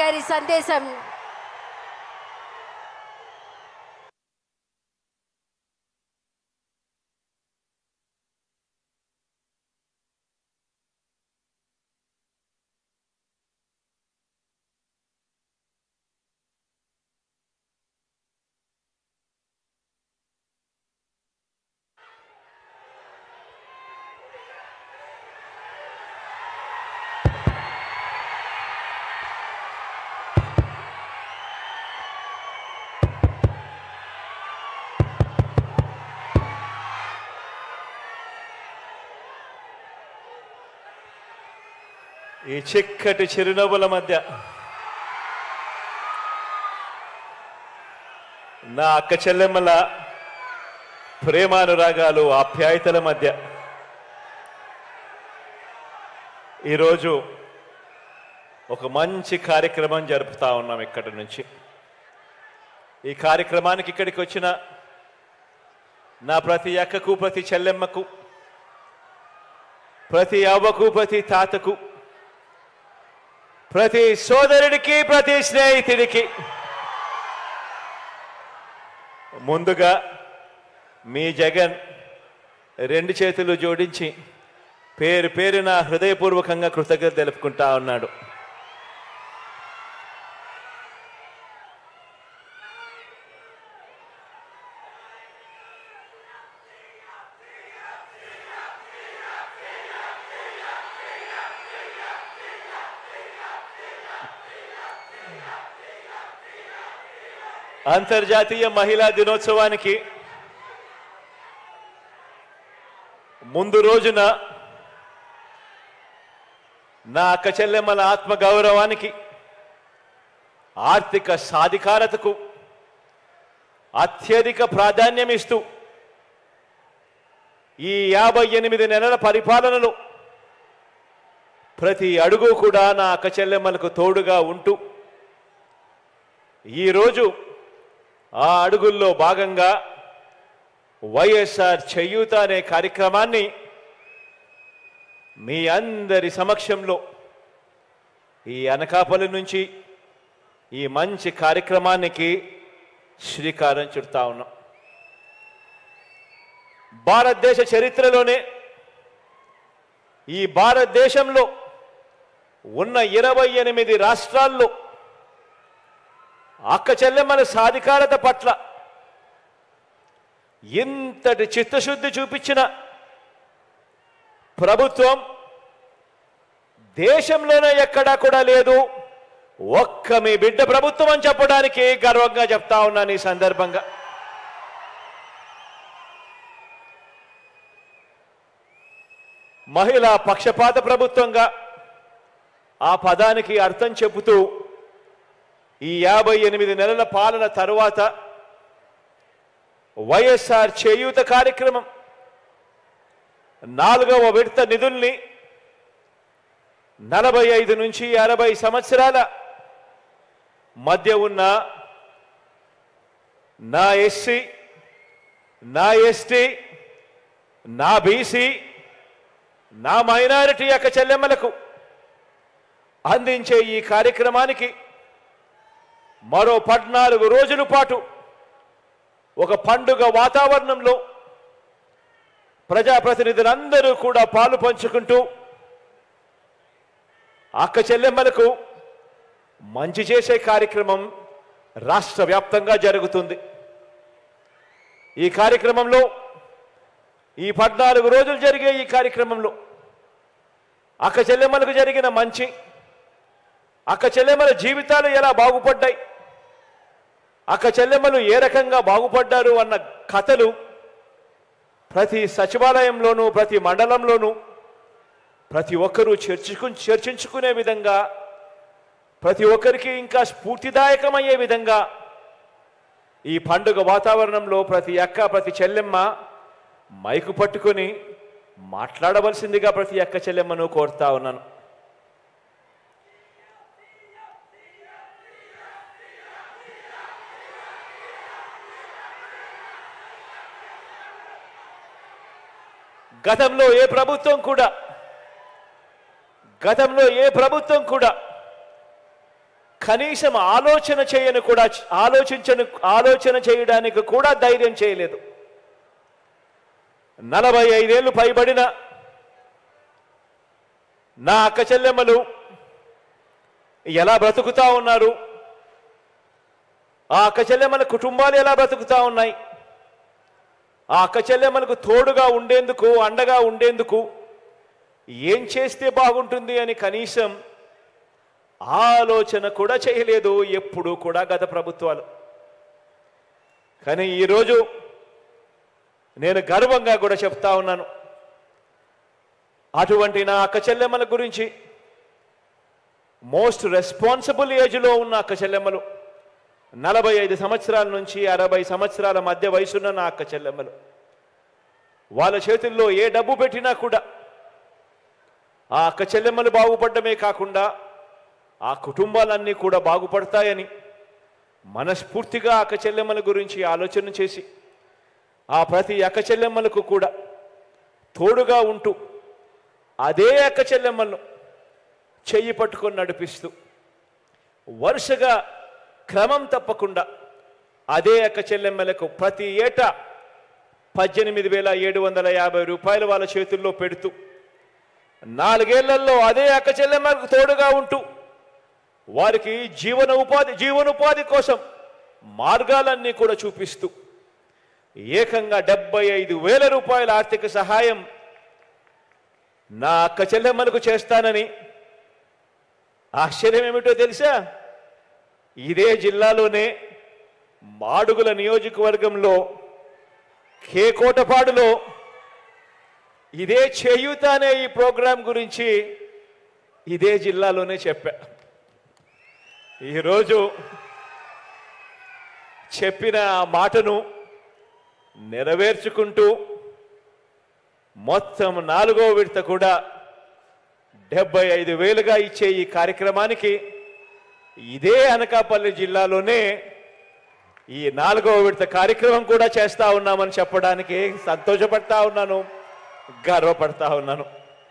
గారి సందేశం ఈ చిక్కటి చిరునవ్వుల మధ్య నా అక్క చెల్లెమ్మల ప్రేమానురాగాలు ఆప్యాయతల మధ్య ఈరోజు ఒక మంచి కార్యక్రమం జరుపుతా ఉన్నాం ఇక్కడి నుంచి ఈ కార్యక్రమానికి ఇక్కడికి వచ్చిన నా ప్రతి అక్కకు ప్రతి చెల్లెమ్మకు ప్రతి అవ్వకు ప్రతి తాతకు ప్రతి సోదరుడికి ప్రతి స్నేహితుడికి ముందుగా మీ జగన్ రెండు చేతులు జోడించి పేరు పేరున హృదయపూర్వకంగా కృతజ్ఞత తెలుపుకుంటా ఉన్నాడు అంతర్జాతీయ మహిళా దినోత్సవానికి ముందు రోజున నా అక్క చెల్లెమ్మల ఆత్మ గౌరవానికి ఆర్థిక సాధికారతకు అత్యధిక ప్రాధాన్యం ఇస్తూ ఈ యాభై ఎనిమిది నెలల పరిపాలనలో ప్రతి అడుగు కూడా నా అక్క చెల్లెమ్మలకు తోడుగా ఉంటూ ఈరోజు ఆ అడుగుల్లో భాగంగా వైఎస్ఆర్ చేయూత అనే కార్యక్రమాన్ని మీ అందరి సమక్షంలో ఈ అనకాపల్లి నుంచి ఈ మంచి కార్యక్రమానికి శ్రీకారం చుడతా ఉన్నాం భారతదేశ చరిత్రలోనే ఈ భారతదేశంలో ఉన్న ఇరవై ఎనిమిది రాష్ట్రాల్లో అక్క చెల్లెమ్మల సాధికారత పట్ల ఇంతటి చిత్తశుద్ధి చూపించిన ప్రభుత్వం దేశంలోనే ఎక్కడా కూడా లేదు ఒక్క మీ బిడ్డ ప్రభుత్వం అని చెప్పడానికి గర్వంగా చెప్తా ఉన్నాను ఈ సందర్భంగా మహిళా పక్షపాత ప్రభుత్వంగా ఆ పదానికి అర్థం చెబుతూ ఈ యాభై ఎనిమిది నెలల పాలన తరువాత వైఎస్ఆర్ చేయూత కార్యక్రమం నాలుగవ విడత నిధుల్ని నలభై ఐదు నుంచి అరవై సంవత్సరాల మధ్య ఉన్న నా ఎస్సీ నా ఎస్టీ నా బీసీ నా మైనారిటీ యొక్క చెల్లెమ్మలకు అందించే ఈ కార్యక్రమానికి మరో పద్నాలుగు రోజుల పాటు ఒక పండుగ వాతావరణంలో ప్రజాప్రతినిధులందరూ కూడా పాలు పంచుకుంటూ అక్క చెల్లెమ్మలకు మంచి చేసే కార్యక్రమం రాష్ట్ర వ్యాప్తంగా జరుగుతుంది ఈ కార్యక్రమంలో ఈ పద్నాలుగు రోజులు జరిగే ఈ కార్యక్రమంలో అక్క చెల్లెమ్మలకు జరిగిన మంచి అక్క చెల్లెమ్మల జీవితాలు ఎలా బాగుపడ్డాయి అక్క చెల్లెమ్మలు ఏ రకంగా బాగుపడ్డారు అన్న కథలు ప్రతి సచివాలయంలోనూ ప్రతి మండలంలోనూ ప్రతి ఒక్కరూ చర్చకు చర్చించుకునే విధంగా ప్రతి ఒక్కరికి ఇంకా స్ఫూర్తిదాయకమయ్యే విధంగా ఈ పండుగ వాతావరణంలో ప్రతి అక్క ప్రతి చెల్లెమ్మ మైకు పట్టుకొని మాట్లాడవలసిందిగా ప్రతి అక్క చెల్లెమ్మను కోరుతా ఉన్నాను గతంలో ఏ ప్రభుత్వం కూడా గతంలో ఏ ప్రభుత్వం కూడా కనీసం ఆలోచన చేయను కూడా ఆలోచించను ఆలోచన చేయడానికి కూడా ధైర్యం చేయలేదు నలభై ఐదేళ్లు పైబడిన నా అక్క చెల్లెమ్మలు ఎలా బ్రతుకుతా ఉన్నారు ఆ అక్క చెల్లెమ్మల కుటుంబాలు ఎలా బ్రతుకుతా ఉన్నాయి ఆ అక్క చెల్లెమ్మలకు తోడుగా ఉండేందుకు అండగా ఉండేందుకు ఏం చేస్తే బాగుంటుంది అని కనీసం ఆలోచన కూడా చేయలేదు ఎప్పుడు కూడా గత ప్రభుత్వాలు కానీ ఈరోజు నేను గర్వంగా కూడా చెప్తా ఉన్నాను అటువంటి నా అక్క చెల్లెమ్మల గురించి మోస్ట్ రెస్పాన్సిబుల్ ఏజ్లో ఉన్న అక్క చెల్లెమ్మలు నలభై ఐదు సంవత్సరాల నుంచి అరవై సంవత్సరాల మధ్య వయసున్న నా అక్క చెల్లెమ్మలు వాళ్ళ చేతుల్లో ఏ డబ్బు పెట్టినా కూడా ఆ అక్క చెల్లెమ్మలు బాగుపడమే కాకుండా ఆ కుటుంబాలన్నీ కూడా బాగుపడతాయని మనస్ఫూర్తిగా అక్క చెల్లెమ్మల గురించి ఆలోచన చేసి ఆ ప్రతి అక్క చెల్లెమ్మలకు కూడా తోడుగా ఉంటూ అదే అక్క చెల్లెమ్మలను చెయ్యి పట్టుకొని నడిపిస్తూ వరుసగా క్రమం తప్పకుండా అదే అక్క చెల్లెమ్మలకు ప్రతి ఏటా పద్దెనిమిది వేల ఏడు వందల యాభై రూపాయలు వాళ్ళ చేతుల్లో పెడుతూ నాలుగేళ్లలో అదే అక్క చెల్లెమ్మలకు తోడుగా ఉంటూ వారికి జీవన ఉపాధి జీవనోపాధి కోసం మార్గాలన్నీ కూడా చూపిస్తూ ఏకంగా డెబ్బై ఐదు వేల రూపాయల ఆర్థిక సహాయం నా అక్క చెల్లెమ్మలకు చేస్తానని ఆశ్చర్యం ఏమిటో తెలుసా ఇదే జిల్లాలోనే మాడుగుల నియోజకవర్గంలో కేకోటపాడులో ఇదే చేయూత అనే ఈ ప్రోగ్రాం గురించి ఇదే జిల్లాలోనే చెప్పా ఈరోజు చెప్పిన ఆ మాటను నెరవేర్చుకుంటూ మొత్తం నాలుగో విడత కూడా డెబ్బై ఐదు వేలుగా ఇచ్చే ఈ కార్యక్రమానికి ఇదే అనకాపల్లి జిల్లాలోనే ఈ నాలుగవ విడత కార్యక్రమం కూడా చేస్తా ఉన్నామని చెప్పడానికి సంతోషపడతా ఉన్నాను గర్వపడతా ఉన్నాను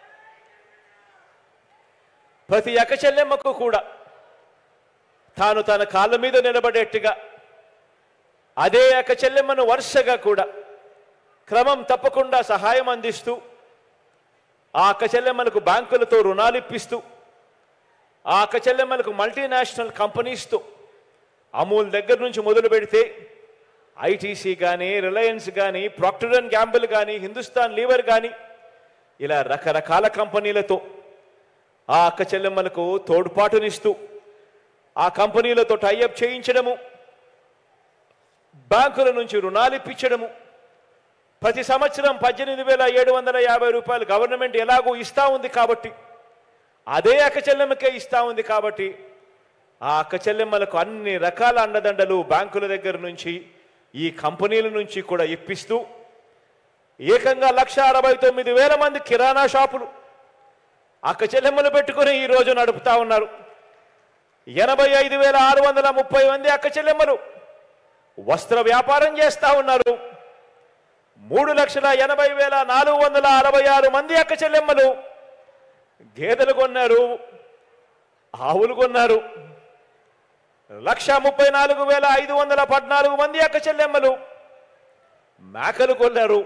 ప్రతి అక్క చెల్లెమ్మకు కూడా తాను తన కాళ్ళ మీద నిలబడేట్టుగా అదే అక్క చెల్లెమ్మను వరుసగా కూడా క్రమం తప్పకుండా సహాయం అందిస్తూ ఆ అక్క చెల్లెమ్మలకు బ్యాంకులతో రుణాలు ఇప్పిస్తూ ఆ అక్క చెల్లెమ్మలకు మల్టీనేషనల్ కంపెనీస్తో అమూల్ దగ్గర నుంచి మొదలు పెడితే ఐటీసీ కానీ రిలయన్స్ కానీ ప్రాక్టర్ అండ్ గ్యాంబుల్ కానీ హిందుస్థాన్ లీవర్ కానీ ఇలా రకరకాల కంపెనీలతో ఆ అక్క చెల్లెమ్మలకు తోడ్పాటునిస్తూ ఆ కంపెనీలతో టైఅప్ చేయించడము బ్యాంకుల నుంచి రుణాలు ఇప్పించడము ప్రతి సంవత్సరం పద్దెనిమిది వేల ఏడు వందల యాభై రూపాయలు గవర్నమెంట్ ఎలాగో ఇస్తా ఉంది కాబట్టి అదే అక్క చెల్లెమ్మకే ఇస్తా ఉంది కాబట్టి ఆ అక్క చెల్లెమ్మలకు అన్ని రకాల అండదండలు బ్యాంకుల దగ్గర నుంచి ఈ కంపెనీల నుంచి కూడా ఇప్పిస్తూ ఏకంగా లక్ష అరవై తొమ్మిది వేల మంది కిరాణా షాపులు అక్క చెల్లెమ్మలు పెట్టుకుని ఈ రోజు నడుపుతా ఉన్నారు ఎనభై ఐదు వేల ఆరు వందల ముప్పై మంది అక్క చెల్లెమ్మలు వస్త్ర వ్యాపారం చేస్తా ఉన్నారు మూడు లక్షల ఎనభై వేల నాలుగు వందల అరవై ఆరు మంది అక్క చెల్లెమ్మలు గేదెలు కొన్నారు ఆవులు కొన్నారు లక్ష ముప్పై నాలుగు వేల ఐదు వందల పద్నాలుగు మంది అక్క చెల్లెమ్మలు మేకలు కొన్నారు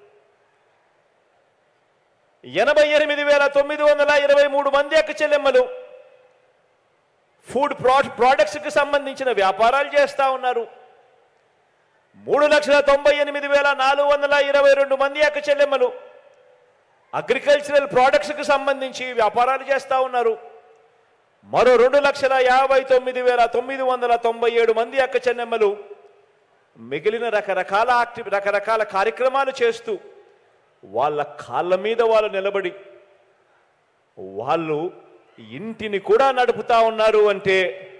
ఎనభై ఎనిమిది వేల తొమ్మిది వందల ఇరవై మూడు మంది అక్క చెల్లెమ్మలు ఫుడ్ ప్రా ప్రోడక్ట్స్కి సంబంధించిన వ్యాపారాలు చేస్తా ఉన్నారు మూడు లక్షల తొంభై ఎనిమిది వేల నాలుగు వందల ఇరవై రెండు మంది అక్క చెల్లెమ్మలు అగ్రికల్చరల్ ప్రోడక్ట్స్కి సంబంధించి వ్యాపారాలు చేస్తా ఉన్నారు మరో రెండు లక్షల యాభై తొమ్మిది వేల తొమ్మిది వందల తొంభై ఏడు మంది అక్క చెల్లెమ్మలు మిగిలిన రకరకాల యాక్టివ్ రకరకాల కార్యక్రమాలు చేస్తూ వాళ్ళ కాళ్ళ మీద వాళ్ళు నిలబడి వాళ్ళు ఇంటిని కూడా నడుపుతా ఉన్నారు అంటే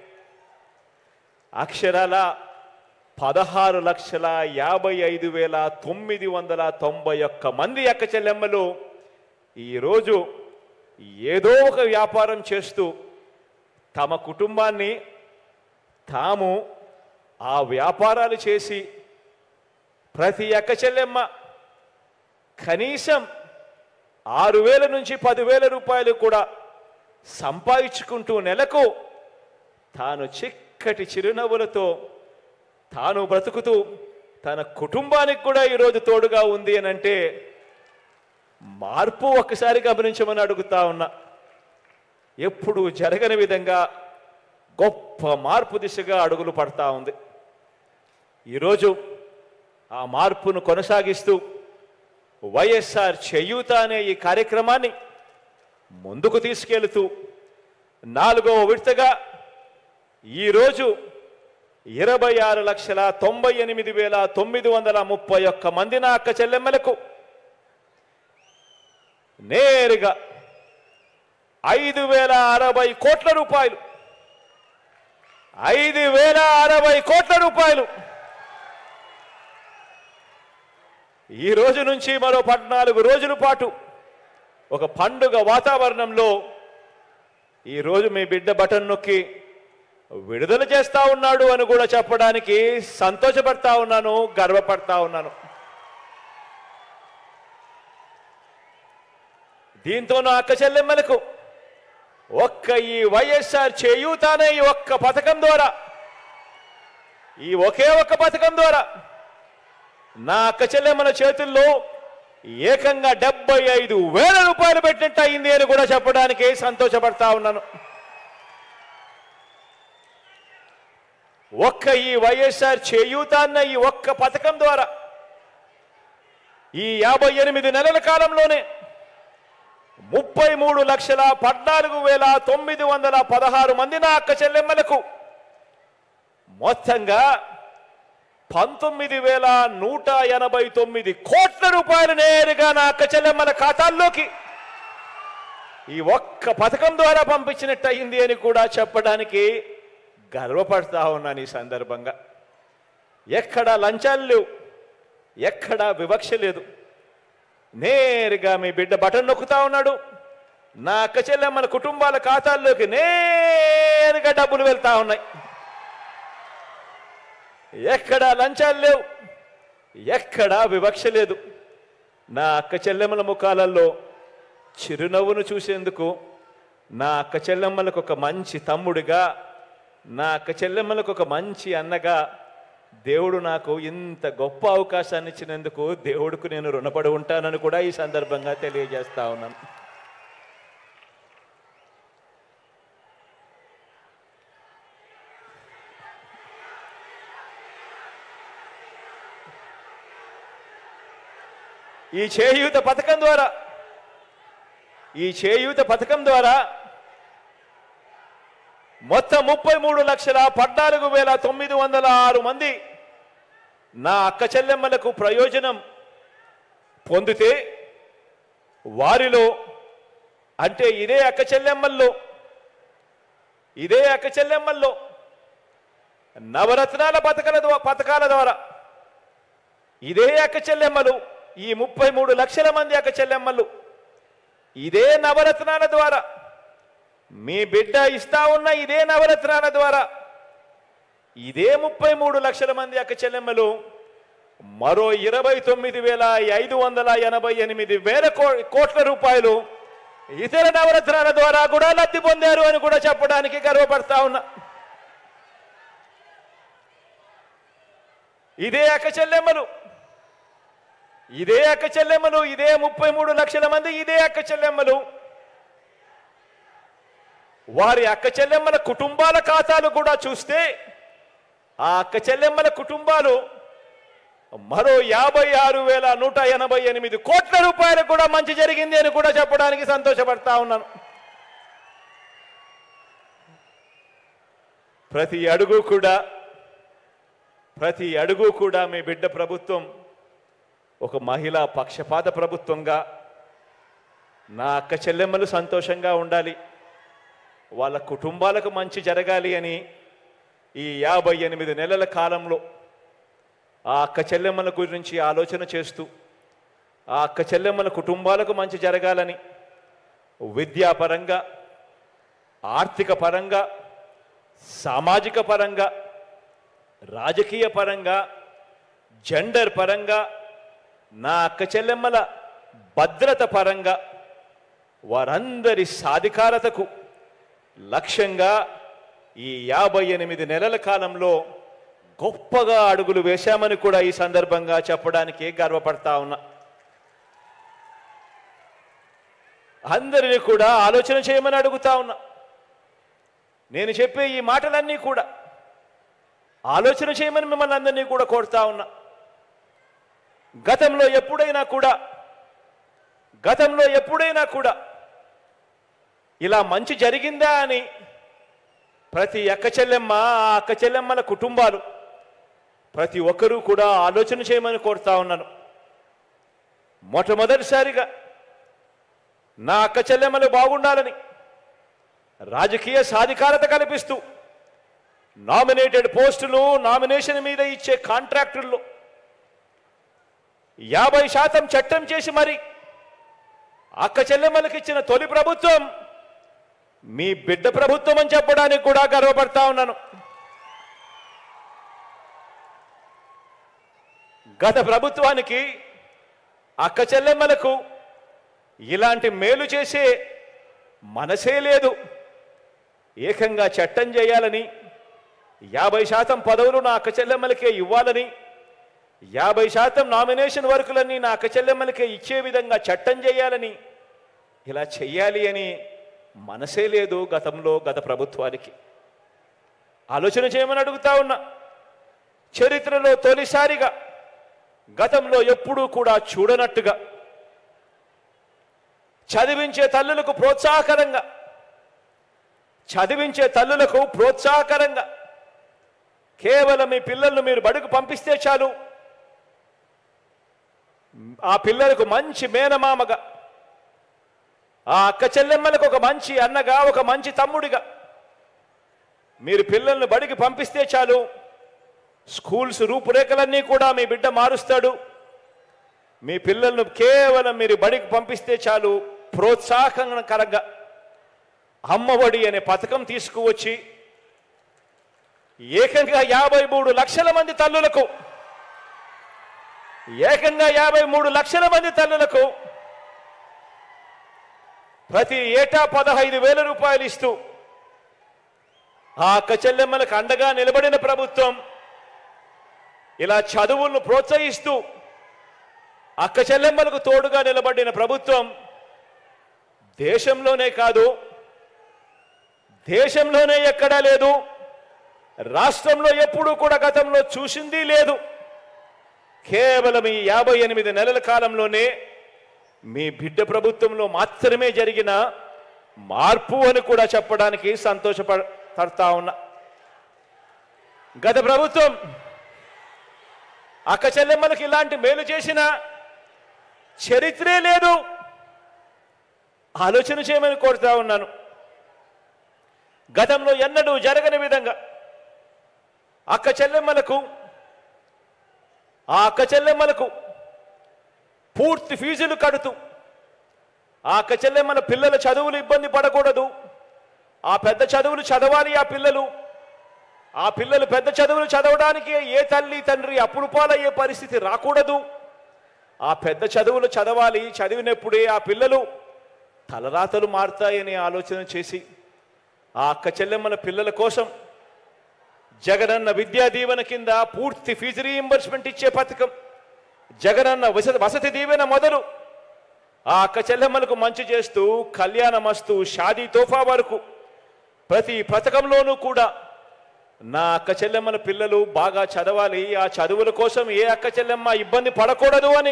అక్షరాల పదహారు లక్షల యాభై ఐదు వేల తొమ్మిది వందల తొంభై ఒక్క మంది అక్క చెల్లెమ్మలు ఈరోజు ఏదో ఒక వ్యాపారం చేస్తూ తమ కుటుంబాన్ని తాము ఆ వ్యాపారాలు చేసి ప్రతి అక్క చెల్లెమ్మ కనీసం ఆరు వేల నుంచి పదివేల రూపాయలు కూడా సంపాదించుకుంటూ నెలకు తాను చిక్కటి చిరునవ్వులతో తాను బ్రతుకుతూ తన కుటుంబానికి కూడా ఈరోజు తోడుగా ఉంది అని అంటే మార్పు ఒక్కసారి గమనించమని అడుగుతా ఉన్నా ఎప్పుడు జరగని విధంగా గొప్ప మార్పు దిశగా అడుగులు పడతా ఉంది ఈరోజు ఆ మార్పును కొనసాగిస్తూ వైఎస్ఆర్ చేయూత అనే ఈ కార్యక్రమాన్ని ముందుకు తీసుకెళ్తూ నాలుగవ విడతగా ఈరోజు ఇరవై ఆరు లక్షల తొంభై ఎనిమిది వేల తొమ్మిది వందల ముప్పై ఒక్క మంది నా అక్క చెల్లెమ్మలకు నేరుగా ఐదు వేల అరవై కోట్ల రూపాయలు ఐదు వేల అరవై కోట్ల రూపాయలు ఈ రోజు నుంచి మరో పద్నాలుగు రోజుల పాటు ఒక పండుగ వాతావరణంలో ఈ రోజు మీ బిడ్డ బటన్ నొక్కి విడుదల చేస్తా ఉన్నాడు అని కూడా చెప్పడానికి సంతోషపడతా ఉన్నాను గర్వపడతా ఉన్నాను దీంతో నా అక్క చెల్లెమ్మలకు ఒక్క ఈ వైఎస్ఆర్ చేయూత అనే ఈ ఒక్క పథకం ద్వారా ఈ ఒకే ఒక్క పథకం ద్వారా నా అక్క చెల్లెమ్మల చేతుల్లో ఏకంగా డెబ్బై ఐదు వేల రూపాయలు పెట్టినట్టు అయింది అని కూడా చెప్పడానికి సంతోషపడతా ఉన్నాను ఒక్క ఈ వైఎస్ఆర్ చేయూత అన్న ఈ ఒక్క పథకం ద్వారా ఈ యాభై ఎనిమిది నెలల కాలంలోనే ముప్పై మూడు లక్షల పద్నాలుగు వేల తొమ్మిది వందల పదహారు మంది నా అక్క చెల్లెమ్మలకు మొత్తంగా పంతొమ్మిది వేల నూట ఎనభై తొమ్మిది కోట్ల రూపాయలు నేరుగా నా అక్క చెల్లెమ్మల ఖాతాల్లోకి ఈ ఒక్క పథకం ద్వారా పంపించినట్టు అయింది అని కూడా చెప్పడానికి గర్వపడతా ఉన్నాను ఈ సందర్భంగా ఎక్కడ లంచాలు లేవు ఎక్కడ వివక్ష లేదు నేరుగా మీ బిడ్డ బటన్ నొక్కుతా ఉన్నాడు నా అక్క చెల్లెమ్మల కుటుంబాల ఖాతాల్లోకి నేరుగా డబ్బులు వెళ్తా ఉన్నాయి ఎక్కడా లంచాలు లేవు ఎక్కడా వివక్ష లేదు నా అక్క చెల్లెమ్మల ముఖాలలో చిరునవ్వును చూసేందుకు నా అక్క చెల్లెమ్మలకు ఒక మంచి తమ్ముడిగా నా అక్క చెల్లెమ్మలకు ఒక మంచి అన్నగా దేవుడు నాకు ఇంత గొప్ప అవకాశాన్ని ఇచ్చినందుకు దేవుడికి నేను రుణపడి ఉంటానని కూడా ఈ సందర్భంగా తెలియజేస్తా ఉన్నాను ఈ చేయూత పథకం ద్వారా ఈ చేయూత పథకం ద్వారా మొత్తం ముప్పై మూడు లక్షల పద్నాలుగు వేల తొమ్మిది వందల ఆరు మంది నా అక్క చెల్లెమ్మలకు ప్రయోజనం పొందితే వారిలో అంటే ఇదే అక్క చెల్లెమ్మల్లో ఇదే అక్క చెల్లెమ్మల్లో నవరత్నాల పథకాల ద్వా- పథకాల ద్వారా ఇదే అక్క చెల్లెమ్మలు ఈ ముప్పై మూడు లక్షల మంది అక్క చెల్లెమ్మలు ఇదే నవరత్నాల ద్వారా మీ బిడ్డ ఇస్తా ఉన్న ఇదే నవరత్నాల ద్వారా ఇదే ముప్పై మూడు లక్షల మంది అక్క చెల్లెమ్మలు మరో ఇరవై తొమ్మిది వేల ఐదు వందల ఎనభై ఎనిమిది వేల కో- కోట్ల రూపాయలు ఇతర నవరత్నాల ద్వారా కూడా లబ్ధి పొందారు అని కూడా చెప్పడానికి గర్వపడతా ఉన్నా ఇదే అక్క చెల్లెమ్మలు ఇదే అక్క చెల్లెమ్మలు ఇదే ముప్పై మూడు లక్షల మంది ఇదే అక్క చెల్లెమ్మలు వారి అక్క చెల్లెమ్మల కుటుంబాల ఖాతాలు కూడా చూస్తే ఆ అక్క చెల్లెమ్మల కుటుంబాలు మరో యాభై ఆరు వేల నూట ఎనభై ఎనిమిది కోట్ల రూపాయలకు కూడా మంచి జరిగింది అని కూడా చెప్పడానికి సంతోషపడతా ఉన్నాను ప్రతి అడుగు కూడా ప్రతి అడుగు కూడా మీ బిడ్డ ప్రభుత్వం ఒక మహిళా పక్షపాత ప్రభుత్వంగా నా అక్క చెల్లెమ్మలు సంతోషంగా ఉండాలి వాళ్ళ కుటుంబాలకు మంచి జరగాలి అని ఈ యాభై ఎనిమిది నెలల కాలంలో ఆ అక్క చెల్లెమ్మల గురించి ఆలోచన చేస్తూ ఆ అక్క చెల్లెమ్మల కుటుంబాలకు మంచి జరగాలని విద్యాపరంగా ఆర్థిక పరంగా సామాజిక పరంగా రాజకీయ పరంగా జెండర్ పరంగా నా అక్క చెల్లెమ్మల భద్రత పరంగా వారందరి సాధికారతకు లక్ష్యంగా ఈ యాభై ఎనిమిది నెలల కాలంలో గొప్పగా అడుగులు వేశామని కూడా ఈ సందర్భంగా చెప్పడానికి గర్వపడతా ఉన్నా అందరినీ కూడా ఆలోచన చేయమని అడుగుతా ఉన్నా నేను చెప్పే ఈ మాటలన్నీ కూడా ఆలోచన చేయమని మిమ్మల్ని అందరినీ కూడా కోరుతా ఉన్నా గతంలో ఎప్పుడైనా కూడా గతంలో ఎప్పుడైనా కూడా ఇలా మంచి జరిగిందా అని ప్రతి అక్క చెల్లెమ్మ ఆ అక్క చెల్లెమ్మల కుటుంబాలు ప్రతి ఒక్కరూ కూడా ఆలోచన చేయమని కోరుతా ఉన్నాను మొట్టమొదటిసారిగా నా అక్క చెల్లెమ్మలు బాగుండాలని రాజకీయ సాధికారత కల్పిస్తూ నామినేటెడ్ పోస్టులు నామినేషన్ మీద ఇచ్చే కాంట్రాక్టుల్లో యాభై శాతం చట్టం చేసి మరి అక్క చెల్లెమ్మలకు ఇచ్చిన తొలి ప్రభుత్వం మీ బిడ్డ ప్రభుత్వం అని చెప్పడానికి కూడా గర్వపడతా ఉన్నాను గత ప్రభుత్వానికి అక్క చెల్లెమ్మలకు ఇలాంటి మేలు చేసే మనసే లేదు ఏకంగా చట్టం చేయాలని యాభై శాతం పదవులు నా అక్క చెల్లెమ్మలకే ఇవ్వాలని యాభై శాతం నామినేషన్ వర్కులన్నీ నా అక్క చెల్లెమ్మలకే ఇచ్చే విధంగా చట్టం చేయాలని ఇలా చెయ్యాలి అని మనసే లేదు గతంలో గత ప్రభుత్వానికి ఆలోచన చేయమని అడుగుతా ఉన్నా చరిత్రలో తొలిసారిగా గతంలో ఎప్పుడూ కూడా చూడనట్టుగా చదివించే తల్లులకు ప్రోత్సాహకరంగా చదివించే తల్లులకు ప్రోత్సాహకరంగా కేవలం మీ పిల్లలను మీరు బడుగు పంపిస్తే చాలు ఆ పిల్లలకు మంచి మేనమామగా ఆ అక్క చెల్లెమ్మలకు ఒక మంచి అన్నగా ఒక మంచి తమ్ముడిగా మీరు పిల్లల్ని బడికి పంపిస్తే చాలు స్కూల్స్ రూపురేఖలన్నీ కూడా మీ బిడ్డ మారుస్తాడు మీ పిల్లలను కేవలం మీరు బడికి పంపిస్తే చాలు ప్రోత్సాహకరంగా అమ్మఒడి అనే పథకం తీసుకువచ్చి ఏకంగా యాభై మూడు లక్షల మంది తల్లులకు ఏకంగా యాభై మూడు లక్షల మంది తల్లులకు ప్రతి ఏటా పదహైదు వేల రూపాయలు ఇస్తూ ఆ అక్క చెల్లెమ్మలకు అండగా నిలబడిన ప్రభుత్వం ఇలా చదువులను ప్రోత్సహిస్తూ అక్క చెల్లెమ్మలకు తోడుగా నిలబడిన ప్రభుత్వం దేశంలోనే కాదు దేశంలోనే ఎక్కడా లేదు రాష్ట్రంలో ఎప్పుడూ కూడా గతంలో చూసింది లేదు కేవలం ఈ యాభై ఎనిమిది నెలల కాలంలోనే మీ బిడ్డ ప్రభుత్వంలో మాత్రమే జరిగిన మార్పు అని కూడా చెప్పడానికి సంతోషపడతా ఉన్నా గత ప్రభుత్వం అక్క చెల్లెమ్మలకు ఇలాంటి మేలు చేసిన చరిత్రే లేదు ఆలోచన చేయమని కోరుతా ఉన్నాను గతంలో ఎన్నడూ జరగని విధంగా అక్క చెల్లెమ్మలకు ఆ అక్క చెల్లెమ్మలకు పూర్తి ఫీజులు కడుతూ ఆ అక్క చెల్లెమ్మల పిల్లల చదువులు ఇబ్బంది పడకూడదు ఆ పెద్ద చదువులు చదవాలి ఆ పిల్లలు ఆ పిల్లలు పెద్ద చదువులు చదవడానికి ఏ తల్లి తండ్రి అప్పులు పాలయ్యే పరిస్థితి రాకూడదు ఆ పెద్ద చదువులు చదవాలి చదివినప్పుడే ఆ పిల్లలు తలరాతలు మారుతాయని ఆలోచన చేసి ఆ అక్క చెల్లెమ్మల పిల్లల కోసం జగనన్న విద్యా దీవెన కింద పూర్తి ఫీజు రీయింబర్స్మెంట్ ఇచ్చే పథకం జగనన్న వసతి వసతి దీవెన మొదలు ఆ అక్క చెల్లెమ్మలకు మంచి చేస్తూ కళ్యాణమస్తు షాదీ తోఫా వరకు ప్రతి పథకంలోనూ కూడా నా అక్క చెల్లెమ్మల పిల్లలు బాగా చదవాలి ఆ చదువుల కోసం ఏ అక్క చెల్లెమ్మ ఇబ్బంది పడకూడదు అని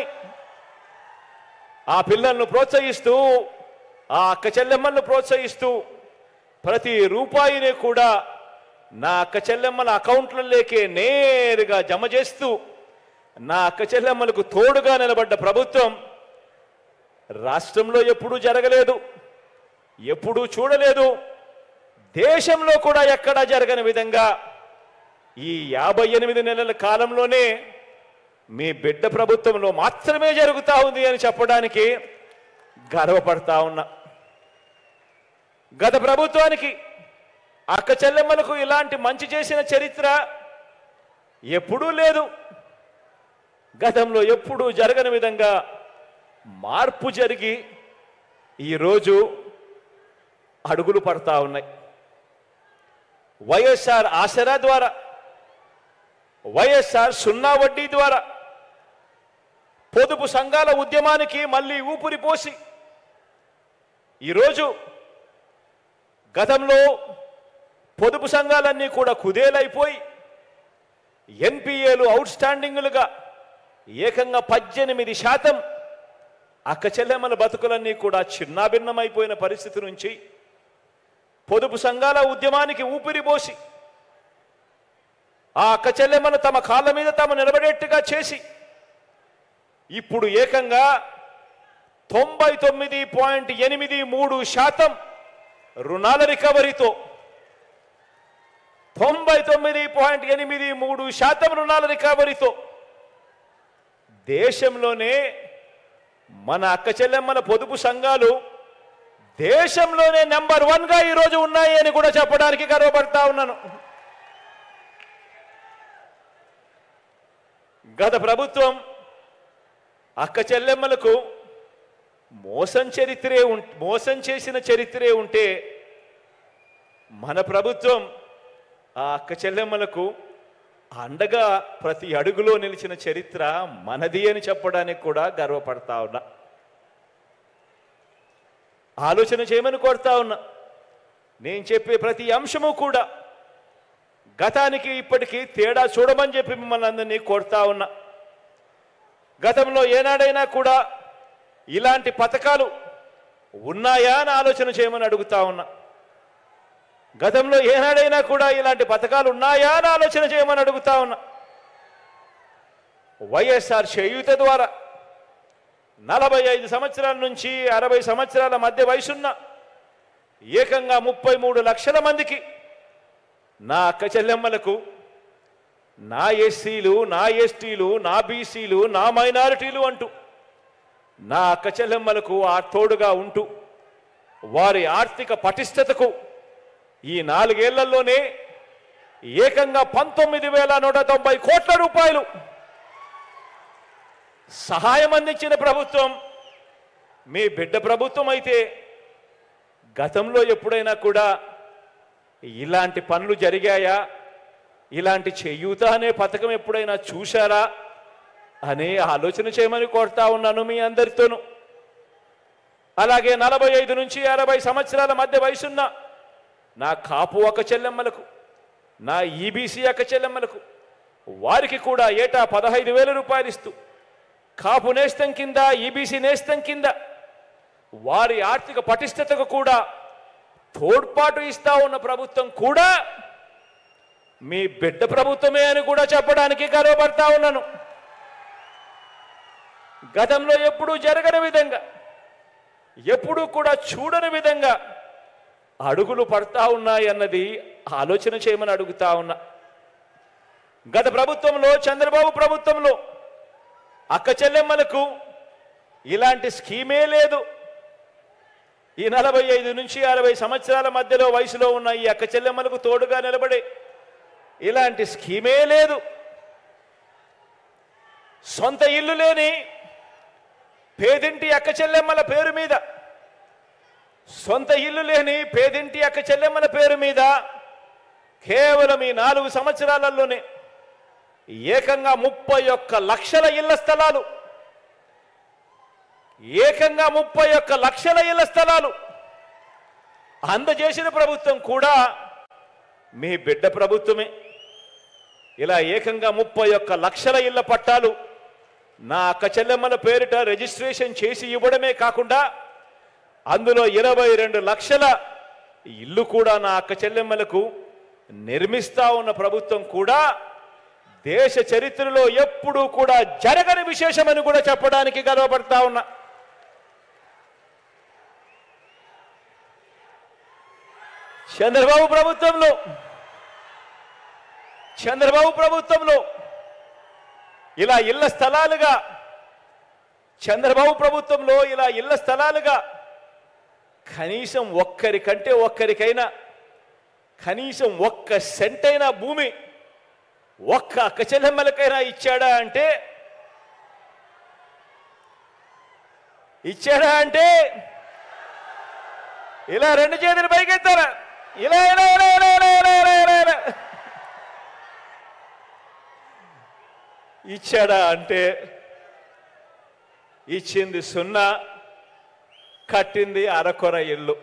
ఆ పిల్లలను ప్రోత్సహిస్తూ ఆ అక్క చెల్లెమ్మలను ప్రోత్సహిస్తూ ప్రతి రూపాయిని కూడా నా అక్క చెల్లెమ్మల అకౌంట్లలోకే నేరుగా జమ చేస్తూ నా అక్క చెల్లెమ్మలకు తోడుగా నిలబడ్డ ప్రభుత్వం రాష్ట్రంలో ఎప్పుడూ జరగలేదు ఎప్పుడూ చూడలేదు దేశంలో కూడా ఎక్కడా జరగని విధంగా ఈ యాభై ఎనిమిది నెలల కాలంలోనే మీ బిడ్డ ప్రభుత్వంలో మాత్రమే జరుగుతా ఉంది అని చెప్పడానికి గర్వపడతా ఉన్నా గత ప్రభుత్వానికి అక్క చెల్లెమ్మలకు ఇలాంటి మంచి చేసిన చరిత్ర ఎప్పుడూ లేదు గతంలో ఎప్పుడూ జరగని విధంగా మార్పు జరిగి ఈరోజు అడుగులు పడతా ఉన్నాయి వైఎస్ఆర్ ఆసరా ద్వారా వైఎస్ఆర్ సున్నా వడ్డీ ద్వారా పొదుపు సంఘాల ఉద్యమానికి మళ్ళీ ఊపిరి పోసి ఈరోజు గతంలో పొదుపు సంఘాలన్నీ కూడా కుదేలైపోయి ఎన్పిఏలు అవుట్ స్టాండింగులుగా ఏకంగా పద్దెనిమిది శాతం అక్క చెల్లెమ్మల బతుకులన్నీ కూడా చిన్నాభిన్నమైపోయిన పరిస్థితి నుంచి పొదుపు సంఘాల ఉద్యమానికి ఊపిరిపోసి ఆ అక్క చెల్లెమ్మను తమ కాళ్ళ మీద తాము నిలబడేట్టుగా చేసి ఇప్పుడు ఏకంగా తొంభై తొమ్మిది పాయింట్ ఎనిమిది మూడు శాతం రుణాల రికవరీతో తొంభై తొమ్మిది పాయింట్ ఎనిమిది మూడు శాతం రుణాల రికవరీతో దేశంలోనే మన అక్క చెల్లెమ్మల పొదుపు సంఘాలు దేశంలోనే నెంబర్ వన్గా ఈరోజు ఉన్నాయి అని కూడా చెప్పడానికి గర్వపడతా ఉన్నాను గత ప్రభుత్వం అక్క చెల్లెమ్మలకు మోసం చరిత్రే ఉం- మోసం చేసిన చరిత్రే ఉంటే మన ప్రభుత్వం ఆ అక్క చెల్లెమ్మలకు అండగా ప్రతి అడుగులో నిలిచిన చరిత్ర మనది అని చెప్పడానికి కూడా గర్వపడతా ఉన్నా ఆలోచన చేయమని కోరుతా ఉన్నా నేను చెప్పే ప్రతి అంశము కూడా గతానికి ఇప్పటికీ తేడా చూడమని చెప్పి మిమ్మల్ని అందరినీ కోరుతా ఉన్నా గతంలో ఏనాడైనా కూడా ఇలాంటి పథకాలు ఉన్నాయా అని ఆలోచన చేయమని అడుగుతా ఉన్నా గతంలో ఏనాడైనా కూడా ఇలాంటి పథకాలు ఉన్నాయా అని ఆలోచన చేయమని అడుగుతా ఉన్నా వైఎస్ఆర్ చేయూత ద్వారా నలభై ఐదు సంవత్సరాల నుంచి అరవై సంవత్సరాల మధ్య వయసున్న ఏకంగా ముప్పై మూడు లక్షల మందికి నా అక్క చెల్లెమ్మలకు నా ఎస్సీలు నా ఎస్టీలు నా బీసీలు నా మైనారిటీలు అంటూ నా అక్క చెల్లెమ్మలకు ఆ తోడుగా ఉంటూ వారి ఆర్థిక పటిష్టతకు ఈ నాలుగేళ్లలోనే ఏకంగా పంతొమ్మిది వేల నూట తొంభై కోట్ల రూపాయలు సహాయం అందించిన ప్రభుత్వం మీ బిడ్డ ప్రభుత్వం అయితే గతంలో ఎప్పుడైనా కూడా ఇలాంటి పనులు జరిగాయా ఇలాంటి చేయూత అనే పథకం ఎప్పుడైనా చూశారా అనే ఆలోచన చేయమని కోరుతా ఉన్నాను మీ అందరితోనూ అలాగే నలభై ఐదు నుంచి అరవై సంవత్సరాల మధ్య వయసున్న నా కాపు ఒక చెల్లెమ్మలకు నా ఈబీసీ అక్క చెల్లెమ్మలకు వారికి కూడా ఏటా పదహైదు వేల రూపాయలు ఇస్తూ కాపు నేస్తం కింద ఈబీసీ నేస్తం కింద వారి ఆర్థిక పటిష్టతకు కూడా తోడ్పాటు ఇస్తా ఉన్న ప్రభుత్వం కూడా మీ బిడ్డ ప్రభుత్వమే అని కూడా చెప్పడానికి గర్వపడతా ఉన్నాను గతంలో ఎప్పుడూ జరగని విధంగా ఎప్పుడూ కూడా చూడని విధంగా అడుగులు పడతా ఉన్నాయి అన్నది ఆలోచన చేయమని అడుగుతా ఉన్నా గత ప్రభుత్వంలో చంద్రబాబు ప్రభుత్వంలో అక్క చెల్లెమ్మలకు ఇలాంటి స్కీమే లేదు ఈ నలభై ఐదు నుంచి అరవై సంవత్సరాల మధ్యలో వయసులో ఉన్న ఈ అక్క చెల్లెమ్మలకు తోడుగా నిలబడే ఇలాంటి స్కీమే లేదు సొంత ఇల్లు లేని పేదింటి అక్క చెల్లెమ్మల పేరు మీద సొంత ఇల్లు లేని పేదింటి అక్క చెల్లెమ్మల పేరు మీద కేవలం ఈ నాలుగు సంవత్సరాలలోనే ఏకంగా ముప్పై ఒక్క లక్షల ఇళ్ల స్థలాలు ఏకంగా ముప్పై ఒక్క లక్షల ఇళ్ల స్థలాలు అందజేసిన ప్రభుత్వం కూడా మీ బిడ్డ ప్రభుత్వమే ఇలా ఏకంగా ముప్పై ఒక్క లక్షల ఇళ్ల పట్టాలు నా అక్క చెల్లెమ్మల పేరిట రిజిస్ట్రేషన్ చేసి ఇవ్వడమే కాకుండా అందులో ఇరవై రెండు లక్షల ఇల్లు కూడా నా అక్క చెల్లెమ్మలకు నిర్మిస్తా ఉన్న ప్రభుత్వం కూడా దేశ చరిత్రలో ఎప్పుడూ కూడా జరగని విశేషమని కూడా చెప్పడానికి గర్వపడతా ఉన్నా చంద్రబాబు ప్రభుత్వంలో చంద్రబాబు ప్రభుత్వంలో ఇలా ఇళ్ల స్థలాలుగా చంద్రబాబు ప్రభుత్వంలో ఇలా ఇళ్ల స్థలాలుగా కనీసం ఒక్కరికంటే ఒక్కరికైనా కనీసం ఒక్క సెంటైనా భూమి ఒక్క అక్క చెల్లెమ్మలకైనా ఇచ్చాడా అంటే ఇచ్చాడా అంటే ఇలా రెండు చేతులు పైకెత్తారా ఇలా ఇలా ఇలా ఇలా ఇలా ఇలా ఇలా ఇలా ఇలా. ఇచ్చాడా అంటే ఇచ్చింది సున్నా కట్టింది అరకొర ఇల్లు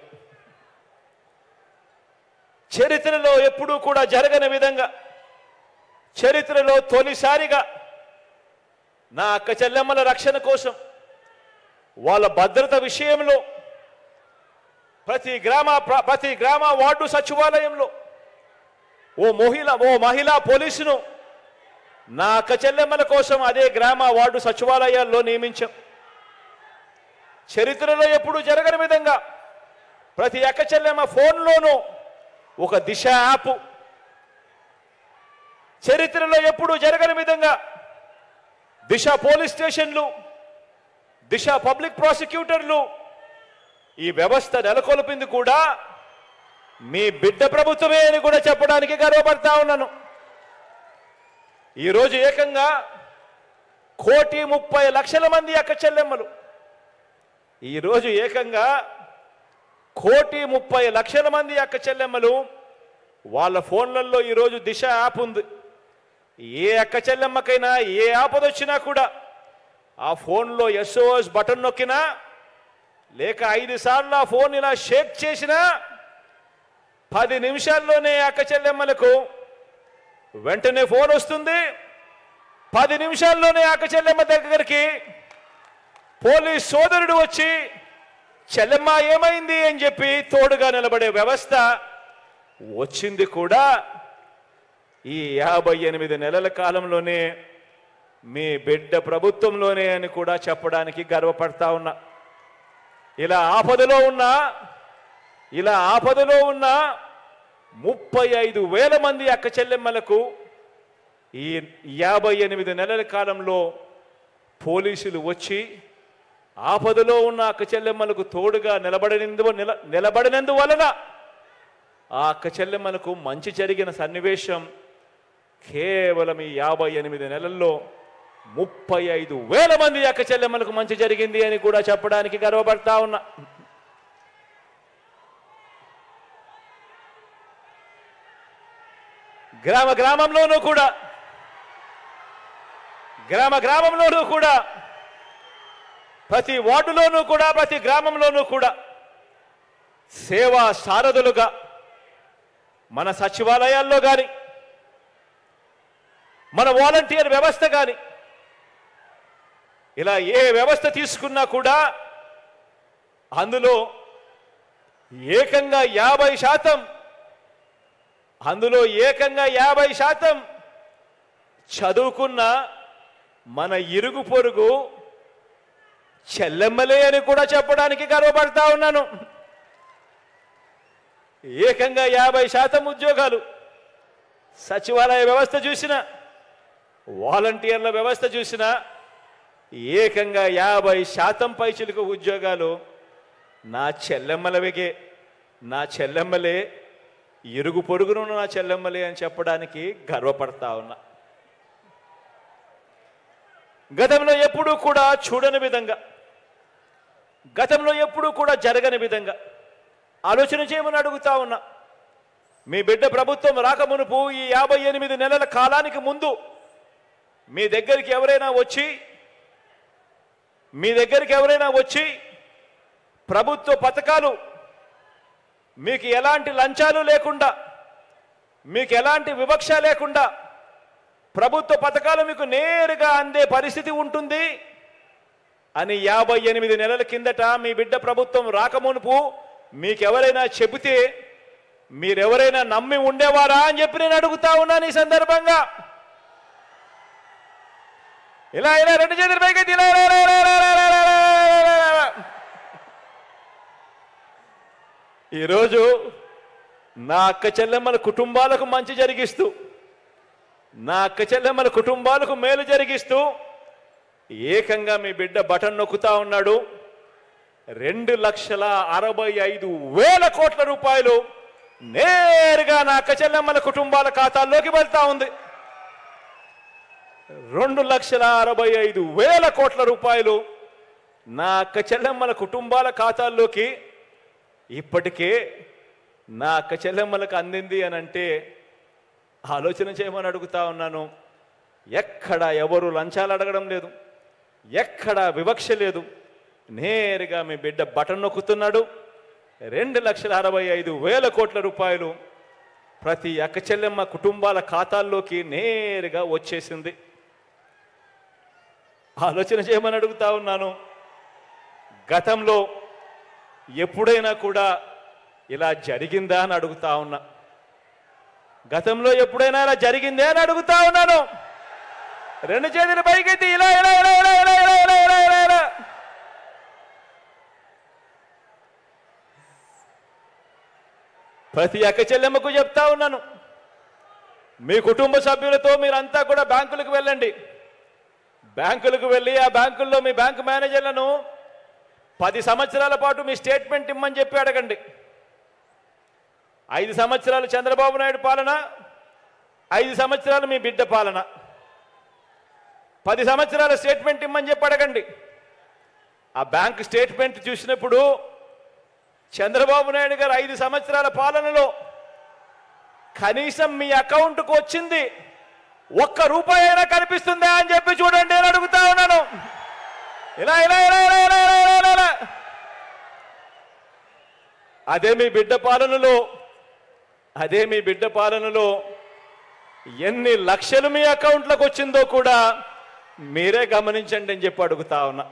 చరిత్రలో ఎప్పుడూ కూడా జరగని విధంగా చరిత్రలో తొలిసారిగా నా అక్క చెల్లెమ్మల రక్షణ కోసం వాళ్ళ భద్రత విషయంలో ప్రతి గ్రామ ప్ర- ప్రతి గ్రామ వార్డు సచివాలయంలో ఓ మహిళ ఓ మహిళా పోలీసును నా అక్క చెల్లెమ్మల కోసం అదే గ్రామ వార్డు సచివాలయాల్లో నియమించాం చరిత్రలో ఎప్పుడు జరగని విధంగా ప్రతి అక్క చెల్లెమ్మ ఫోన్లోనూ ఒక దిశ యాప్ చరిత్రలో ఎప్పుడు జరగని విధంగా దిశ పోలీస్ స్టేషన్లు దిశ పబ్లిక్ ప్రాసిక్యూటర్లు ఈ వ్యవస్థ నెలకొల్పింది కూడా మీ బిడ్డ ప్రభుత్వమే అని కూడా చెప్పడానికి గర్వపడతా ఉన్నాను ఈరోజు ఏకంగా కోటి ముప్పై లక్షల మంది అక్క చెల్లెమ్మలు ఈరోజు ఏకంగా కోటి ముప్పై లక్షల మంది అక్క చెల్లెమ్మలు వాళ్ళ ఫోన్లలో ఈరోజు దిశ యాప్ ఉంది ఏ అక్క చెల్లెమ్మకైనా ఏ ఆపద వచ్చినా కూడా ఆ ఫోన్లో ఎస్ఓఎస్ బటన్ నొక్కినా లేక ఐదు సార్లు ఆ ఫోన్ ఇలా షేక్ చేసినా పది నిమిషాల్లోనే అక్క చెల్లెమ్మలకు వెంటనే ఫోన్ వస్తుంది పది నిమిషాల్లోనే అక్క చెల్లెమ్మ దగ్గరికి పోలీస్ సోదరుడు వచ్చి చెల్లెమ్మ ఏమైంది అని చెప్పి తోడుగా నిలబడే వ్యవస్థ వచ్చింది కూడా ఈ యాభై ఎనిమిది నెలల కాలంలోనే మీ బిడ్డ ప్రభుత్వంలోనే అని కూడా చెప్పడానికి గర్వపడతా ఉన్నా ఇలా ఆపదలో ఉన్నా ఇలా ఆపదలో ఉన్న ముప్పై ఐదు వేల మంది అక్క చెల్లెమ్మలకు ఈ యాభై ఎనిమిది నెలల కాలంలో పోలీసులు వచ్చి ఆపదలో ఉన్న అక్క చెల్లెమ్మలకు తోడుగా నిలబడినందు నిల నిలబడినందువలన ఆ అక్క చెల్లెమ్మలకు మంచి జరిగిన సన్నివేశం కేవలం ఈ యాభై ఎనిమిది నెలల్లో ముప్పై ఐదు వేల మంది అక్క చెల్లెమ్మలకు మంచి జరిగింది అని కూడా చెప్పడానికి గర్వపడతా ఉన్నా గ్రామ గ్రామంలోనూ కూడా గ్రామ గ్రామంలోనూ కూడా ప్రతి వార్డులోనూ కూడా ప్రతి గ్రామంలోనూ కూడా సేవా సారథులుగా మన సచివాలయాల్లో కానీ మన వాలంటీర్ వ్యవస్థ కానీ ఇలా ఏ వ్యవస్థ తీసుకున్నా కూడా అందులో ఏకంగా యాభై శాతం అందులో ఏకంగా యాభై శాతం చదువుకున్న మన ఇరుగు పొరుగు చెల్లెమ్మలే అని కూడా చెప్పడానికి గర్వపడతా ఉన్నాను ఏకంగా యాభై శాతం ఉద్యోగాలు సచివాలయ వ్యవస్థ చూసిన వాలంటీర్ల వ్యవస్థ చూసిన ఏకంగా యాభై శాతం పైచిలుకు ఉద్యోగాలు నా చెల్లెమ్మలవిగే నా చెల్లెమ్మలే ఇరుగు పొరుగును నా చెల్లెమ్మలే అని చెప్పడానికి గర్వపడతా ఉన్నా గతంలో ఎప్పుడూ కూడా చూడని విధంగా గతంలో ఎప్పుడూ కూడా జరగని విధంగా ఆలోచన చేయమని అడుగుతా ఉన్నా మీ బిడ్డ ప్రభుత్వం రాకమునుపు ఈ యాభై ఎనిమిది నెలల కాలానికి ముందు మీ దగ్గరికి ఎవరైనా వచ్చి మీ దగ్గరికి ఎవరైనా వచ్చి ప్రభుత్వ పథకాలు మీకు ఎలాంటి లంచాలు లేకుండా మీకు ఎలాంటి వివక్ష లేకుండా ప్రభుత్వ పథకాలు మీకు నేరుగా అందే పరిస్థితి ఉంటుంది అని యాభై ఎనిమిది నెలల కిందట మీ బిడ్డ ప్రభుత్వం రాకమునుపు మీకెవరైనా చెబితే మీరెవరైనా నమ్మి ఉండేవారా అని చెప్పి నేను అడుగుతా ఉన్నాను ఈ సందర్భంగా ఇలా ఇలా రెండు చేతులు పైకి ఇలా ఇలా, ఇలా, ఇలా, ఇలా, ఇలా, ఇలా, ఇలా, ఇలా, ఇలా, ఇలా. ఈరోజు నా అక్క చెల్లెమ్మల కుటుంబాలకు మంచి జరిగిస్తూ నా అక్క చెల్లెమ్మల కుటుంబాలకు మేలు జరిగిస్తూ ఏకంగా మీ బిడ్డ బటన్ నొక్కుతా ఉన్నాడు రెండు లక్షల అరవై ఐదు వేల కోట్ల రూపాయలు నేరుగా నా అక్క చెల్లెమ్మల కుటుంబాల ఖాతాల్లోకి వెళ్తా ఉంది రెండు లక్షల అరవై ఐదు వేల కోట్ల రూపాయలు నా అక్క చెల్లెమ్మల కుటుంబాల ఖాతాల్లోకి ఇప్పటికే నా అక్క చెల్లెమ్మలకు అందింది అని అంటే ఆలోచన చేయమని అడుగుతా ఉన్నాను ఎక్కడ ఎవరు లంచాలు అడగడం లేదు ఎక్కడ వివక్ష లేదు నేరుగా మీ బిడ్డ బటన్ నొక్కుతున్నాడు రెండు లక్షల అరవై ఐదు వేల కోట్ల రూపాయలు ప్రతి అక్క చెల్లెమ్మ కుటుంబాల ఖాతాల్లోకి నేరుగా వచ్చేసింది ఆలోచన చేయమని అడుగుతా ఉన్నాను గతంలో ఎప్పుడైనా కూడా ఇలా జరిగిందా అని అడుగుతా ఉన్నా గతంలో ఎప్పుడైనా ఇలా జరిగిందే అని అడుగుతా ఉన్నాను రెండు చేతులు పైకెత్తి ఇలా ఇలా ఇలా ఇలా ఇలా ఇలా ఇలా ఇలా ఇలా ఇలా ప్రతి అక్క చెల్లెమ్మకు చెప్తా ఉన్నాను మీ కుటుంబ సభ్యులతో మీరంతా కూడా బ్యాంకులకు వెళ్ళండి బ్యాంకులకు వెళ్ళి ఆ బ్యాంకుల్లో మీ బ్యాంకు మేనేజర్లను పది సంవత్సరాల పాటు మీ స్టేట్మెంట్ ఇమ్మని చెప్పి అడగండి ఐదు సంవత్సరాలు చంద్రబాబు నాయుడు పాలన ఐదు సంవత్సరాలు మీ బిడ్డ పాలన పది సంవత్సరాల స్టేట్మెంట్ ఇమ్మని చెప్పి అడగండి ఆ బ్యాంక్ స్టేట్మెంట్ చూసినప్పుడు చంద్రబాబు నాయుడు గారు ఐదు సంవత్సరాల పాలనలో కనీసం మీ అకౌంట్కు వచ్చింది ఒక్క రూపాయి అయినా కనిపిస్తుందా అని చెప్పి చూడండి అని అడుగుతా ఉన్నాను ఇలా ఇలా ఇలా ఇలా ఇలా ఇలా ఇలా ఇలా ఇలా. అదే మీ బిడ్డ పాలనలో అదే మీ బిడ్డ పాలనలో ఎన్ని లక్షలు మీ అకౌంట్లకు వచ్చిందో కూడా మీరే గమనించండి అని చెప్పి అడుగుతా ఉన్నా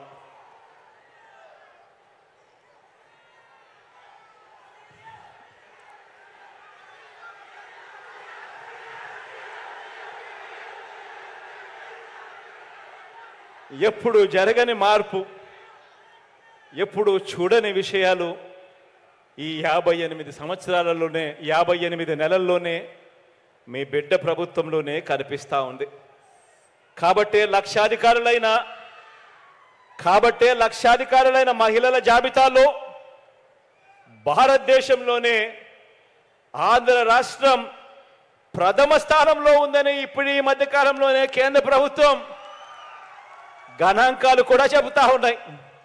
ఎప్పుడు జరగని మార్పు ఎప్పుడు చూడని విషయాలు ఈ యాభై ఎనిమిది సంవత్సరాలలోనే యాభై ఎనిమిది నెలల్లోనే మీ బిడ్డ ప్రభుత్వంలోనే కనిపిస్తూ ఉంది కాబట్టే లక్షాధికారులైన కాబట్టే లక్షాధికారులైన మహిళల జాబితాలో భారతదేశంలోనే ఆంధ్ర రాష్ట్రం ప్రథమ స్థానంలో ఉందని ఇప్పుడు ఈ మధ్య కాలంలోనే కేంద్ర ప్రభుత్వం గణాంకాలు కూడా చెబుతా ఉన్నాయి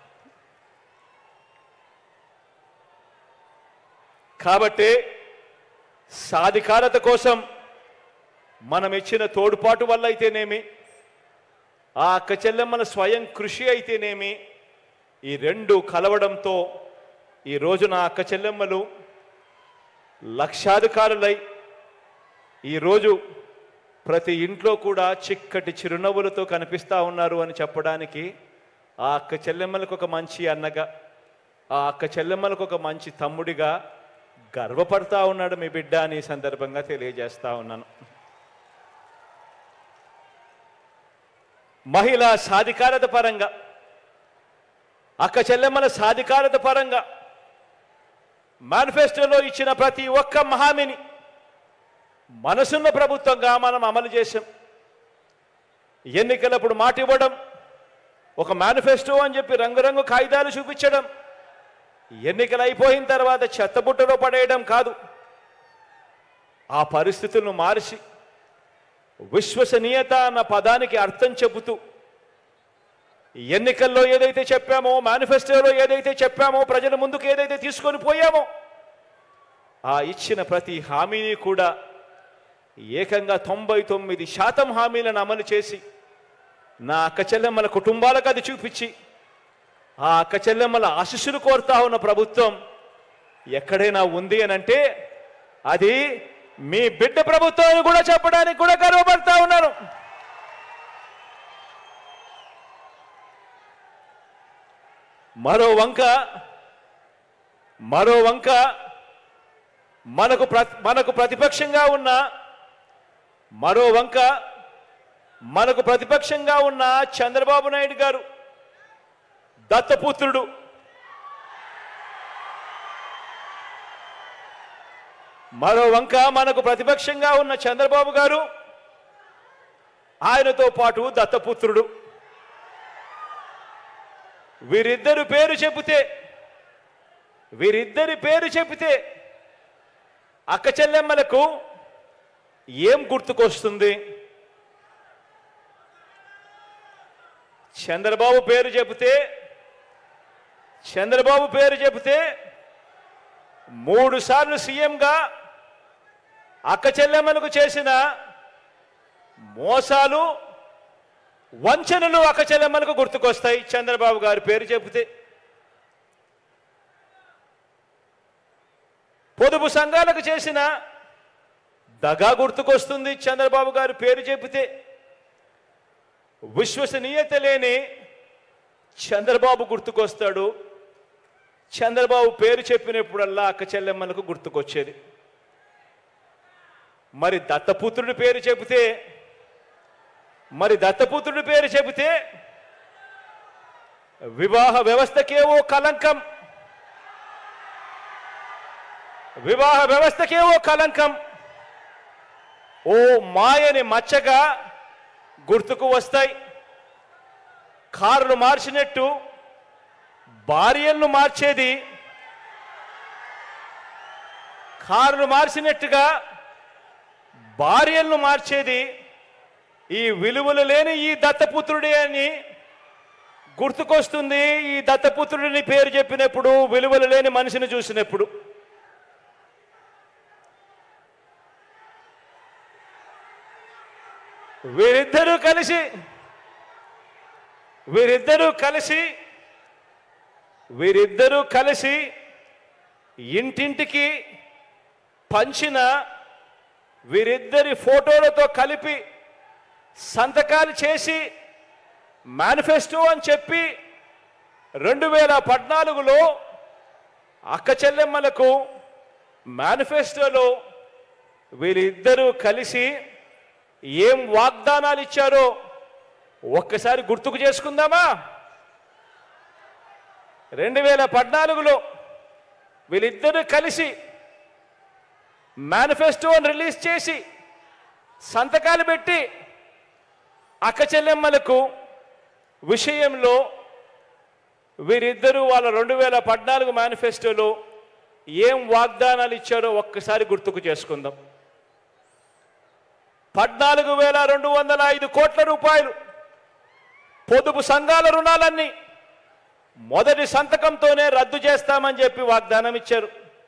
కాబట్టి సాధికారత కోసం మనం ఇచ్చిన తోడ్పాటు వల్ల అయితేనేమి ఆ అక్క చెల్లెమ్మల స్వయం కృషి అయితేనేమి ఈ రెండు కలవడంతో ఈ రోజు నా అక్క చెల్లెమ్మలు లక్షాధికారులై ఈరోజు ప్రతి ఇంట్లో కూడా చిక్కటి చిరునవ్వులతో కనిపిస్తా ఉన్నారు అని చెప్పడానికి ఆ అక్క చెల్లెమ్మలకు ఒక మంచి అన్నగా ఆ అక్క చెల్లెమ్మలకు ఒక మంచి తమ్ముడిగా గర్వపడతా ఉన్నాడు మీ బిడ్డ అని ఈ సందర్భంగా తెలియజేస్తా ఉన్నాను మహిళా సాధికారత పరంగా అక్క చెల్లెమ్మల సాధికారత పరంగా మేనిఫెస్టోలో ఇచ్చిన ప్రతి ఒక్క హామీని మనసున్న ప్రభుత్వంగా మనం అమలు చేశాం ఎన్నికలప్పుడు మాట ఇవ్వడం ఒక మేనిఫెస్టో అని చెప్పి రంగురంగు కాగితాలు చూపించడం ఎన్నికలు అయిపోయిన తర్వాత చెత్తబుట్టలో పడేయడం కాదు ఆ పరిస్థితులను మార్చి విశ్వసనీయత అన్న పదానికి అర్థం చెబుతూ ఎన్నికల్లో ఏదైతే చెప్పామో మేనిఫెస్టోలో ఏదైతే చెప్పామో ప్రజల ముందుకు ఏదైతే తీసుకొని పోయామో ఆ ఇచ్చిన ప్రతి హామీని కూడా ఏకంగా తొంభై తొమ్మిది శాతం హామీలను అమలు చేసి నా అక్క చెల్లెమ్మల కుటుంబాలకు అది చూపించి ఆ అక్క చెల్లెమ్మల ఆశీస్సులు కోరుతా ఉన్న ప్రభుత్వం ఎక్కడైనా ఉంది అని అంటే అది మీ బిడ్డ ప్రభుత్వం అని కూడా చెప్పడానికి కూడా గర్వపడతా ఉన్నాను మరో వంక మరో వంక మనకు ప్ర మనకు ప్రతిపక్షంగా ఉన్న మరో వంక మనకు ప్రతిపక్షంగా ఉన్న చంద్రబాబు నాయుడు గారు దత్తపుత్రుడు మరో వంక మనకు ప్రతిపక్షంగా ఉన్న చంద్రబాబు గారు ఆయనతో పాటు దత్తపుత్రుడు వీరిద్దరు పేరు చెబితే వీరిద్దరి పేరు చెబితే అక్క చెల్లెమ్మలకు ఏం గుర్తుకొస్తుంది చంద్రబాబు పేరు చెబితే చంద్రబాబు పేరు చెబితే మూడు సార్లు సీఎంగా అక్క చెల్లెమ్మలకు చేసిన మోసాలు వంచనలు అక్క చెల్లెమ్మలకు గుర్తుకొస్తాయి చంద్రబాబు గారి పేరు చెబితే పొదుపు సంఘాలకు చేసిన దగా గుర్తుకొస్తుంది చంద్రబాబు గారి పేరు చెబితే విశ్వసనీయత లేని చంద్రబాబు గుర్తుకొస్తాడు చంద్రబాబు పేరు చెప్పినప్పుడల్లా అక్క చెల్లెమ్మలకు గుర్తుకొచ్చేది మరి దత్తపుత్రుడి పేరు చెబితే మరి దత్తపుత్రుడి పేరు చెబితే వివాహ వ్యవస్థకేవో కలంకం వివాహ వ్యవస్థకేవో కలంకం ఓ మాయని మచ్చగా గుర్తుకు వస్తాయి కారులు మార్చినట్టు భార్యలను మార్చేది కారులు మార్చినట్టుగా భార్యలను మార్చేది ఈ విలువలు లేని ఈ దత్తపుత్రుడే అని గుర్తుకొస్తుంది ఈ దత్తపుత్రుడిని పేరు చెప్పినప్పుడు విలువలు లేని మనిషిని చూసినప్పుడు వీరిద్దరూ కలిసి వీరిద్దరూ కలిసి వీరిద్దరూ కలిసి ఇంటింటికి పంచిన వీరిద్దరి ఫోటోలతో కలిపి సంతకాలు చేసి మేనిఫెస్టో అని చెప్పి రెండు వేల పద్నాలుగులో అక్క చెల్లెమ్మలకు మేనిఫెస్టోలో వీరిద్దరూ కలిసి ఏం వాగ్దానాలు ఇచ్చారో ఒక్కసారి గుర్తుకు చేసుకుందామా రెండు వేల పద్నాలుగులో వీళ్ళిద్దరూ కలిసి మేనిఫెస్టోని రిలీజ్ చేసి సంతకాలు పెట్టి అక్క చెల్లెమ్మలకు విషయంలో వీరిద్దరూ వాళ్ళ రెండు వేల పద్నాలుగు మేనిఫెస్టోలో ఏం వాగ్దానాలు ఇచ్చారో ఒక్కసారి గుర్తుకు చేసుకుందాం పద్నాలుగు వేల రెండు వందల ఐదు కోట్ల రూపాయలు పొదుపు సంఘాల రుణాలన్నీ మొదటి సంతకంతోనే రద్దు చేస్తామని చెప్పి వాగ్దానం ఇచ్చారు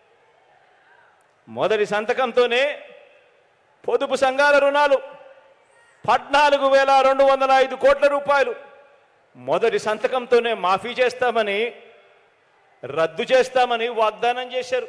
మొదటి సంతకంతోనే పొదుపు సంఘాల రుణాలు పద్నాలుగు వేల రెండు వందల ఐదు కోట్ల రూపాయలు మొదటి సంతకంతోనే మాఫీ చేస్తామని రద్దు చేస్తామని వాగ్దానం చేశారు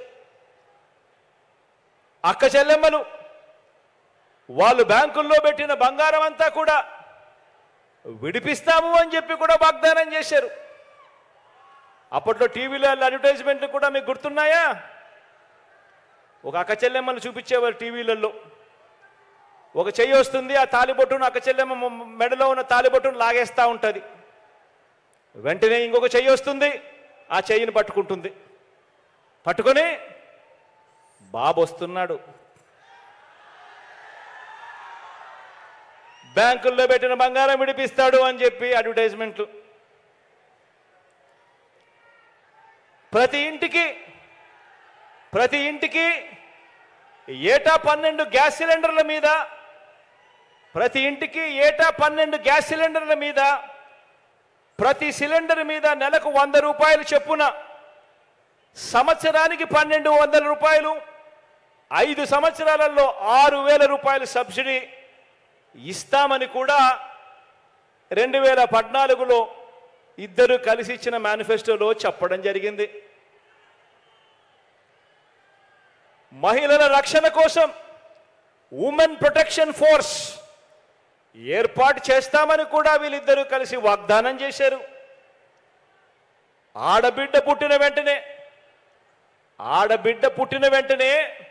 అక్క చెల్లెమ్మలు వాళ్ళు బ్యాంకుల్లో పెట్టిన బంగారం అంతా కూడా విడిపిస్తాము అని చెప్పి కూడా వాగ్దానం చేశారు అప్పట్లో టీవీలో అడ్వర్టైజ్మెంట్లు కూడా మీకు గుర్తున్నాయా ఒక అక్క చెల్లెమ్మను చూపించేవారు టీవీలలో ఒక చెయ్యి వస్తుంది ఆ తాలిబొట్టును అక్క చెల్లెమ్మ మ- మెడలో ఉన్న తాలిబొట్టును లాగేస్తూ ఉంటుంది వెంటనే ఇంకొక చెయ్యి వస్తుంది ఆ చెయ్యిని పట్టుకుంటుంది పట్టుకొని బాబు వస్తున్నాడు బ్యాంకుల్లో పెట్టిన బంగారం విడిపిస్తాడు అని చెప్పి అడ్వర్టైజ్మెంట్లు ప్రతి ఇంటికి ప్రతి ఇంటికి ఏటా పన్నెండు గ్యాస్ సిలిండర్ల మీద ప్రతి ఇంటికి ఏటా పన్నెండు గ్యాస్ సిలిండర్ల మీద ప్రతి సిలిండర్ మీద నెలకు వంద రూపాయలు చొప్పున సంవత్సరానికి పన్నెండు వందల రూపాయలు ఐదు సంవత్సరాలలో ఆరు వేల రూపాయలు సబ్సిడీ ఇస్తామని కూడా రెండు వేల పద్నాలుగులో ఇద్దరు కలిసి ఇచ్చిన మేనిఫెస్టోలో చెప్పడం జరిగింది మహిళల రక్షణ కోసం ఉమెన్ ప్రొటెక్షన్ ఫోర్స్ ఏర్పాటు చేస్తామని కూడా వీళ్ళిద్దరూ కలిసి వాగ్దానం చేశారు ఆడబిడ్డ పుట్టిన వెంటనే ఆడబిడ్డ పుట్టిన వెంటనే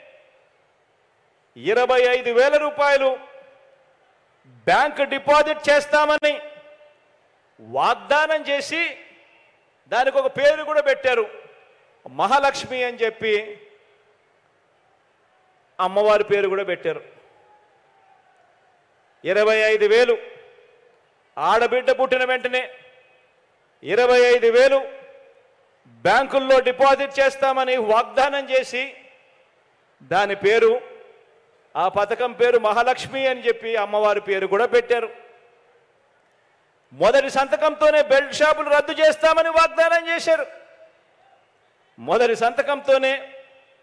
ఇరవై ఐదు వేల రూపాయలు బ్యాంక్ డిపాజిట్ చేస్తామని వాగ్దానం చేసి దానికి ఒక పేరు కూడా పెట్టారు మహాలక్ష్మి అని చెప్పి అమ్మవారి పేరు కూడా పెట్టారు ఇరవై ఐదు వేలు ఆడబిడ్డ పుట్టిన వెంటనే ఇరవై ఐదు వేలు బ్యాంకుల్లో డిపాజిట్ చేస్తామని వాగ్దానం చేసి దాని పేరు ఆ పథకం పేరు మహాలక్ష్మి అని చెప్పి అమ్మవారి పేరు కూడా పెట్టారు మొదటి సంతకంతోనే బెల్ట్ షాపులు రద్దు చేస్తామని వాగ్దానం చేశారు మొదటి సంతకంతోనే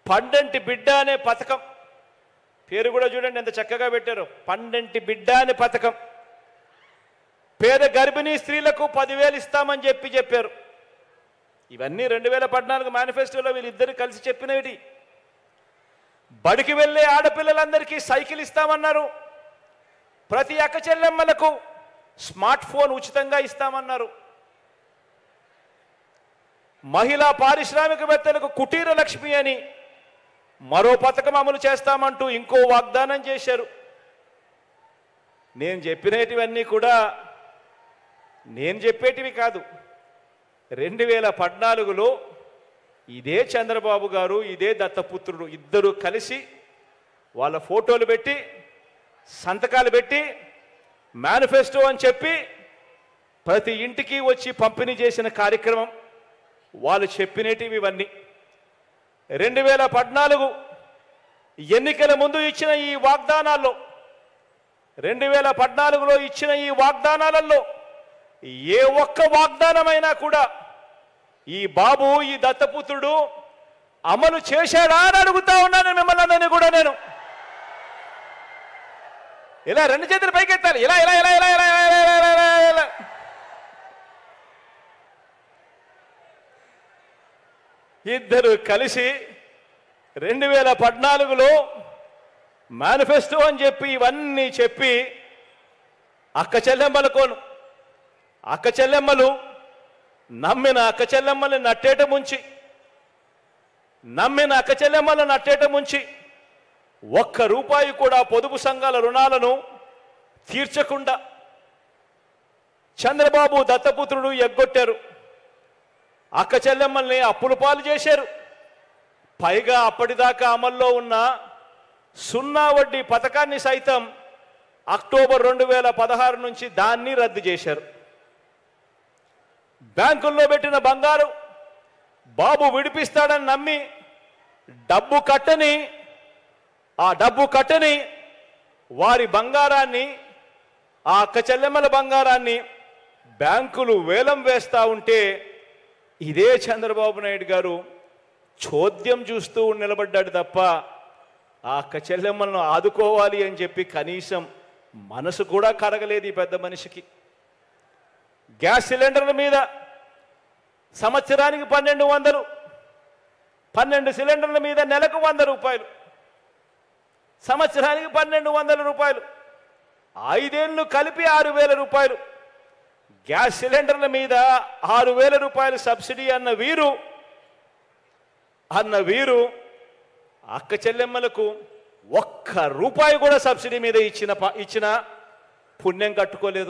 పండంటి బిడ్డ అనే పథకం పేరు కూడా చూడండి ఎంత చక్కగా పెట్టారు పండంటి బిడ్డ అనే పథకం పేద గర్భిణీ స్త్రీలకు పదివేలు ఇస్తామని చెప్పి చెప్పారు ఇవన్నీ రెండు వేల పద్నాలుగు మేనిఫెస్టోలో వీళ్ళిద్దరు కలిసి చెప్పినవి బడికి వెళ్ళే ఆడపిల్లలందరికీ సైకిల్ ఇస్తామన్నారు ప్రతి అక్క చెల్లెమ్మలకు స్మార్ట్ ఫోన్ ఉచితంగా ఇస్తామన్నారు మహిళా పారిశ్రామికవేత్తలకు కుటీర లక్ష్మి అని మరో పథకం అమలు చేస్తామంటూ ఇంకో వాగ్దానం చేశారు నేను చెప్పినటివన్నీ కూడా నేను చెప్పేటివి కాదు రెండు వేల పద్నాలుగులో ఇదే చంద్రబాబు గారు ఇదే దత్తపుత్రుడు ఇద్దరు కలిసి వాళ్ళ ఫోటోలు పెట్టి సంతకాలు పెట్టి మేనిఫెస్టో అని చెప్పి ప్రతి ఇంటికి వచ్చి పంపిణీ చేసిన కార్యక్రమం వాళ్ళు చెప్పినటివి ఇవన్నీ రెండు వేల పద్నాలుగు ఎన్నికల ముందు ఇచ్చిన ఈ వాగ్దానాల్లో రెండు వేల పద్నాలుగులో ఇచ్చిన ఈ వాగ్దానాలలో ఏ ఒక్క వాగ్దానమైనా కూడా ఈ బాబు ఈ దత్తపుత్రుడు అమలు చేశాడా అని అడుగుతా ఉన్నాను మిమ్మల్ని అందరినీ కూడా నేను ఇలా రెండు చేతులు పైకెత్తాలి ఇలా ఇలా ఇలా ఇలా ఇలా ఇలా ఇలా ఇలా ఇలా ఇలా ఇద్దరు కలిసి రెండు వేల పద్నాలుగులో మేనిఫెస్టో అని చెప్పి ఇవన్నీ చెప్పి అక్క చెల్లెమ్మలకోను అక్క చెల్లెమ్మలు నమ్మిన అక్క చెల్లెమ్మల్ని నట్టేట ముంచి నమ్మిన అక్క చెల్లెమ్మలను నట్టేట ముంచి ఒక్క రూపాయి కూడా పొదుపు సంఘాల రుణాలను తీర్చకుండా చంద్రబాబు దత్తపుత్రుడు ఎగ్గొట్టారు అక్క చెల్లెమ్మల్ని అప్పులు పాలు చేశారు పైగా అప్పటిదాకా అమల్లో ఉన్న సున్నా వడ్డీ పథకాన్ని సైతం అక్టోబర్ రెండు వేల పదహారు నుంచి దాన్ని రద్దు చేశారు బ్యాంకుల్లో పెట్టిన బంగారు బాబు విడిపిస్తాడని నమ్మి డబ్బు కట్టని ఆ డబ్బు కట్టని వారి బంగారాన్ని ఆ అక్క చెల్లెమ్మల బంగారాన్ని బ్యాంకులు వేలం వేస్తా ఉంటే ఇదే చంద్రబాబు నాయుడు గారు చోద్యం చూస్తూ నిలబడ్డాడు తప్ప ఆ అక్క చెల్లెమ్మలను ఆదుకోవాలి అని చెప్పి కనీసం మనసు కూడా కరగలేదు ఈ పెద్ద మనిషికి గ్యాస్ సిలిండర్ల మీద సంవత్సరానికి పన్నెండు వందలు పన్నెండు సిలిండర్ల మీద నెలకు వంద రూపాయలు సంవత్సరానికి పన్నెండు వందల రూపాయలు ఐదేళ్లు కలిపి ఆరు వేల రూపాయలు గ్యాస్ సిలిండర్ల మీద ఆరు వేల రూపాయలు సబ్సిడీ అన్న వీరు అన్న వీరు అక్క చెల్లెమ్మలకు ఒక్క రూపాయి కూడా సబ్సిడీ మీద ఇచ్చిన ప- ఇచ్చిన పుణ్యం కట్టుకోలేదు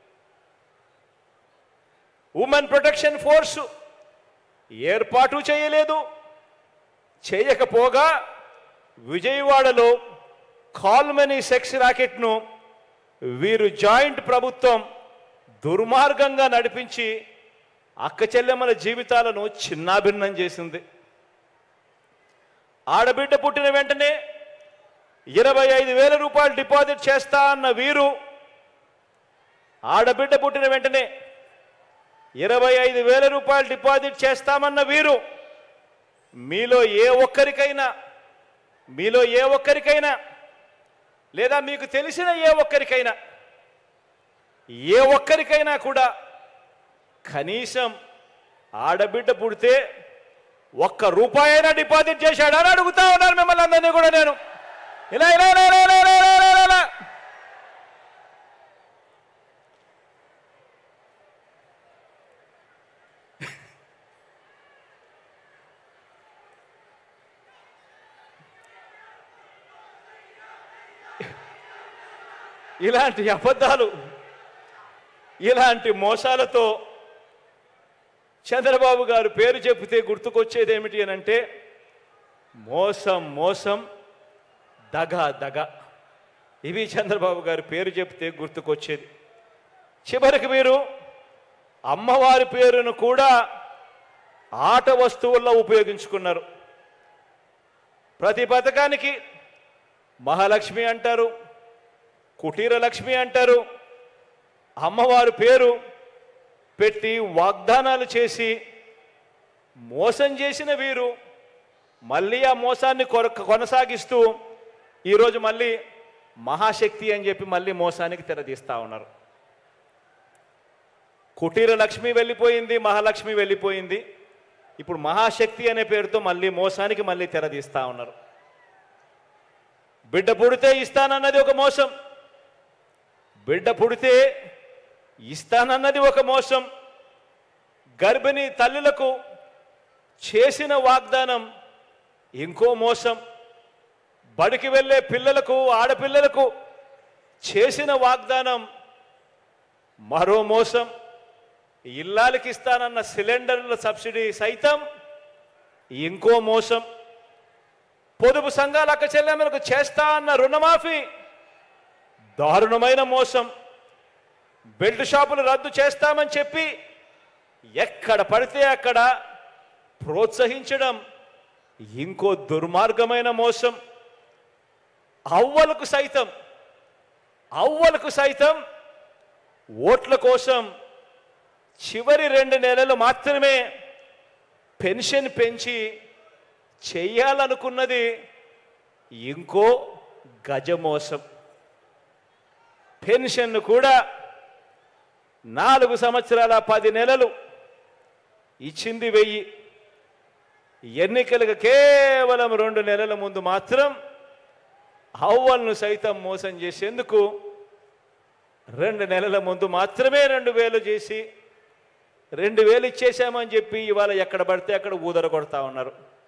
ఉమెన్ ప్రొటెక్షన్ ఫోర్స్ ఏర్పాటు చేయలేదు చేయకపోగా విజయవాడలో కాల్మనీ సెక్స్ రాకెట్ను వీరు జాయింట్ ప్రభుత్వం దుర్మార్గంగా నడిపించి అక్క చెల్లెమ్మల జీవితాలను చిన్నాభిన్నం చేసింది ఆడబిడ్డ పుట్టిన వెంటనే ఇరవై ఐదు వేల రూపాయలు డిపాజిట్ చేస్తా అన్న వీరు ఆడబిడ్డ పుట్టిన వెంటనే ఇరవై ఐదు వేల రూపాయలు డిపాజిట్ చేస్తామన్న వీరు మీలో ఏ ఒక్కరికైనా మీలో ఏ ఒక్కరికైనా లేదా మీకు తెలిసిన ఏ ఒక్కరికైనా ఏ ఒక్కరికైనా కూడా కనీసం ఆడబిడ్డ పుడితే ఒక్క రూపాయి అయినా డిపాజిట్ చేశాడా అని అడుగుతా ఉన్నాను మిమ్మల్ని అందరినీ కూడా నేను ఇలా ఇలా ఇలా ఇలా ఇలా ఇలా ఇలా ఇలా ఇలా. ఇలాంటి అబద్ధాలు ఇలాంటి మోసాలతో చంద్రబాబు గారు పేరు చెబితే గుర్తుకొచ్చేది ఏమిటి అని అంటే మోసం మోసం దగ దగ ఇవి చంద్రబాబు గారి పేరు చెప్తే గుర్తుకొచ్చేది చివరికి మీరు అమ్మవారి పేరును కూడా ఆట వస్తువుల్లో ఉపయోగించుకున్నారు ప్రతి పథకానికి మహాలక్ష్మి అంటారు కుటీర లక్ష్మి అంటారు అమ్మవారి పేరు పెట్టి వాగ్దానాలు చేసి మోసం చేసిన వీరు మళ్ళీ ఆ మోసాన్ని కొర- కొనసాగిస్తూ ఈరోజు మళ్ళీ మహాశక్తి అని చెప్పి మళ్ళీ మోసానికి తెరదీస్తా ఉన్నారు కుటీర లక్ష్మి వెళ్ళిపోయింది మహాలక్ష్మి వెళ్ళిపోయింది ఇప్పుడు మహాశక్తి అనే పేరుతో మళ్ళీ మోసానికి మళ్ళీ తెరదీస్తా ఉన్నారు బిడ్డ పుడితే ఇస్తానన్నది ఒక మోసం బిడ్డ పుడితే ఇస్తానన్నది ఒక మోసం గర్భిణీ తల్లులకు చేసిన వాగ్దానం ఇంకో మోసం బడికి వెళ్ళే పిల్లలకు ఆడపిల్లలకు చేసిన వాగ్దానం మరో మోసం ఇల్లాలకి ఇస్తానన్న సిలిండర్ల సబ్సిడీ సైతం ఇంకో మోసం పొదుపు సంఘాల అక్క చెల్లెమ్మలకు చేస్తా అన్న రుణమాఫీ దారుణమైన మోసం బెల్ట్ షాపులు రద్దు చేస్తామని చెప్పి ఎక్కడ పడితే అక్కడ ప్రోత్సహించడం ఇంకో దుర్మార్గమైన మోసం అవ్వలకు సైతం అవ్వలకు సైతం ఓట్ల కోసం చివరి రెండు నెలలు మాత్రమే పెన్షన్ పెంచి చెయ్యాలనుకున్నది ఇంకో గజమోసం పెన్షన్ కూడా నాలుగు సంవత్సరాల పది నెలలు ఇచ్చింది వెయ్యి ఎన్నికలకు కేవలం రెండు నెలల ముందు మాత్రం అవ్వలను సైతం మోసం చేసేందుకు రెండు నెలల ముందు మాత్రమే రెండు వేలు చేసి రెండు వేలు ఇచ్చేసామని చెప్పి ఇవాళ ఎక్కడ పడితే అక్కడ ఊదర కొడతా ఉన్నారు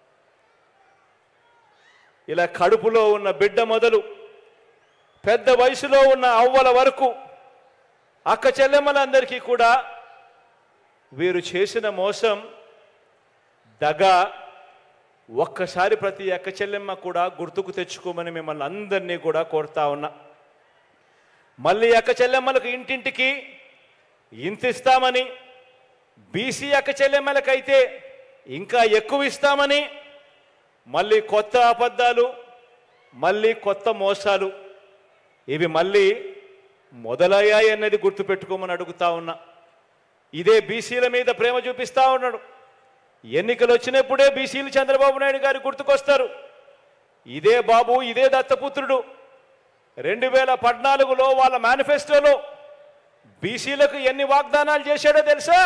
ఇలా కడుపులో ఉన్న బిడ్డ మొదలు పెద్ద వయసులో ఉన్న అవ్వల వరకు అక్క చెల్లెమ్మలందరికీ కూడా వీరు చేసిన మోసం దగ ఒక్కసారి ప్రతి అక్క చెల్లెమ్మ కూడా గుర్తుకు తెచ్చుకోమని మిమ్మల్ని అందరినీ కూడా కోరుతా ఉన్నా మళ్ళీ అక్క చెల్లెమ్మలకు ఇంటింటికి ఇంత ఇస్తామని బీసీ అక్క చెల్లెమ్మలకైతే ఇంకా ఎక్కువ ఇస్తామని మళ్ళీ కొత్త అబద్ధాలు మళ్ళీ కొత్త మోసాలు ఇవి మళ్ళీ మొదలయ్యాయి అన్నది గుర్తుపెట్టుకోమని అడుగుతా ఉన్నా ఇదే బీసీల మీద ప్రేమ చూపిస్తా ఉన్నాడు ఎన్నికలు వచ్చినప్పుడే బీసీలు చంద్రబాబు నాయుడు గారి గుర్తుకొస్తారు ఇదే బాబు ఇదే దత్తపుత్రుడు రెండు వేల పద్నాలుగులో వాళ్ళ మేనిఫెస్టోలో బీసీలకు ఎన్ని వాగ్దానాలు చేశాడో తెలుసా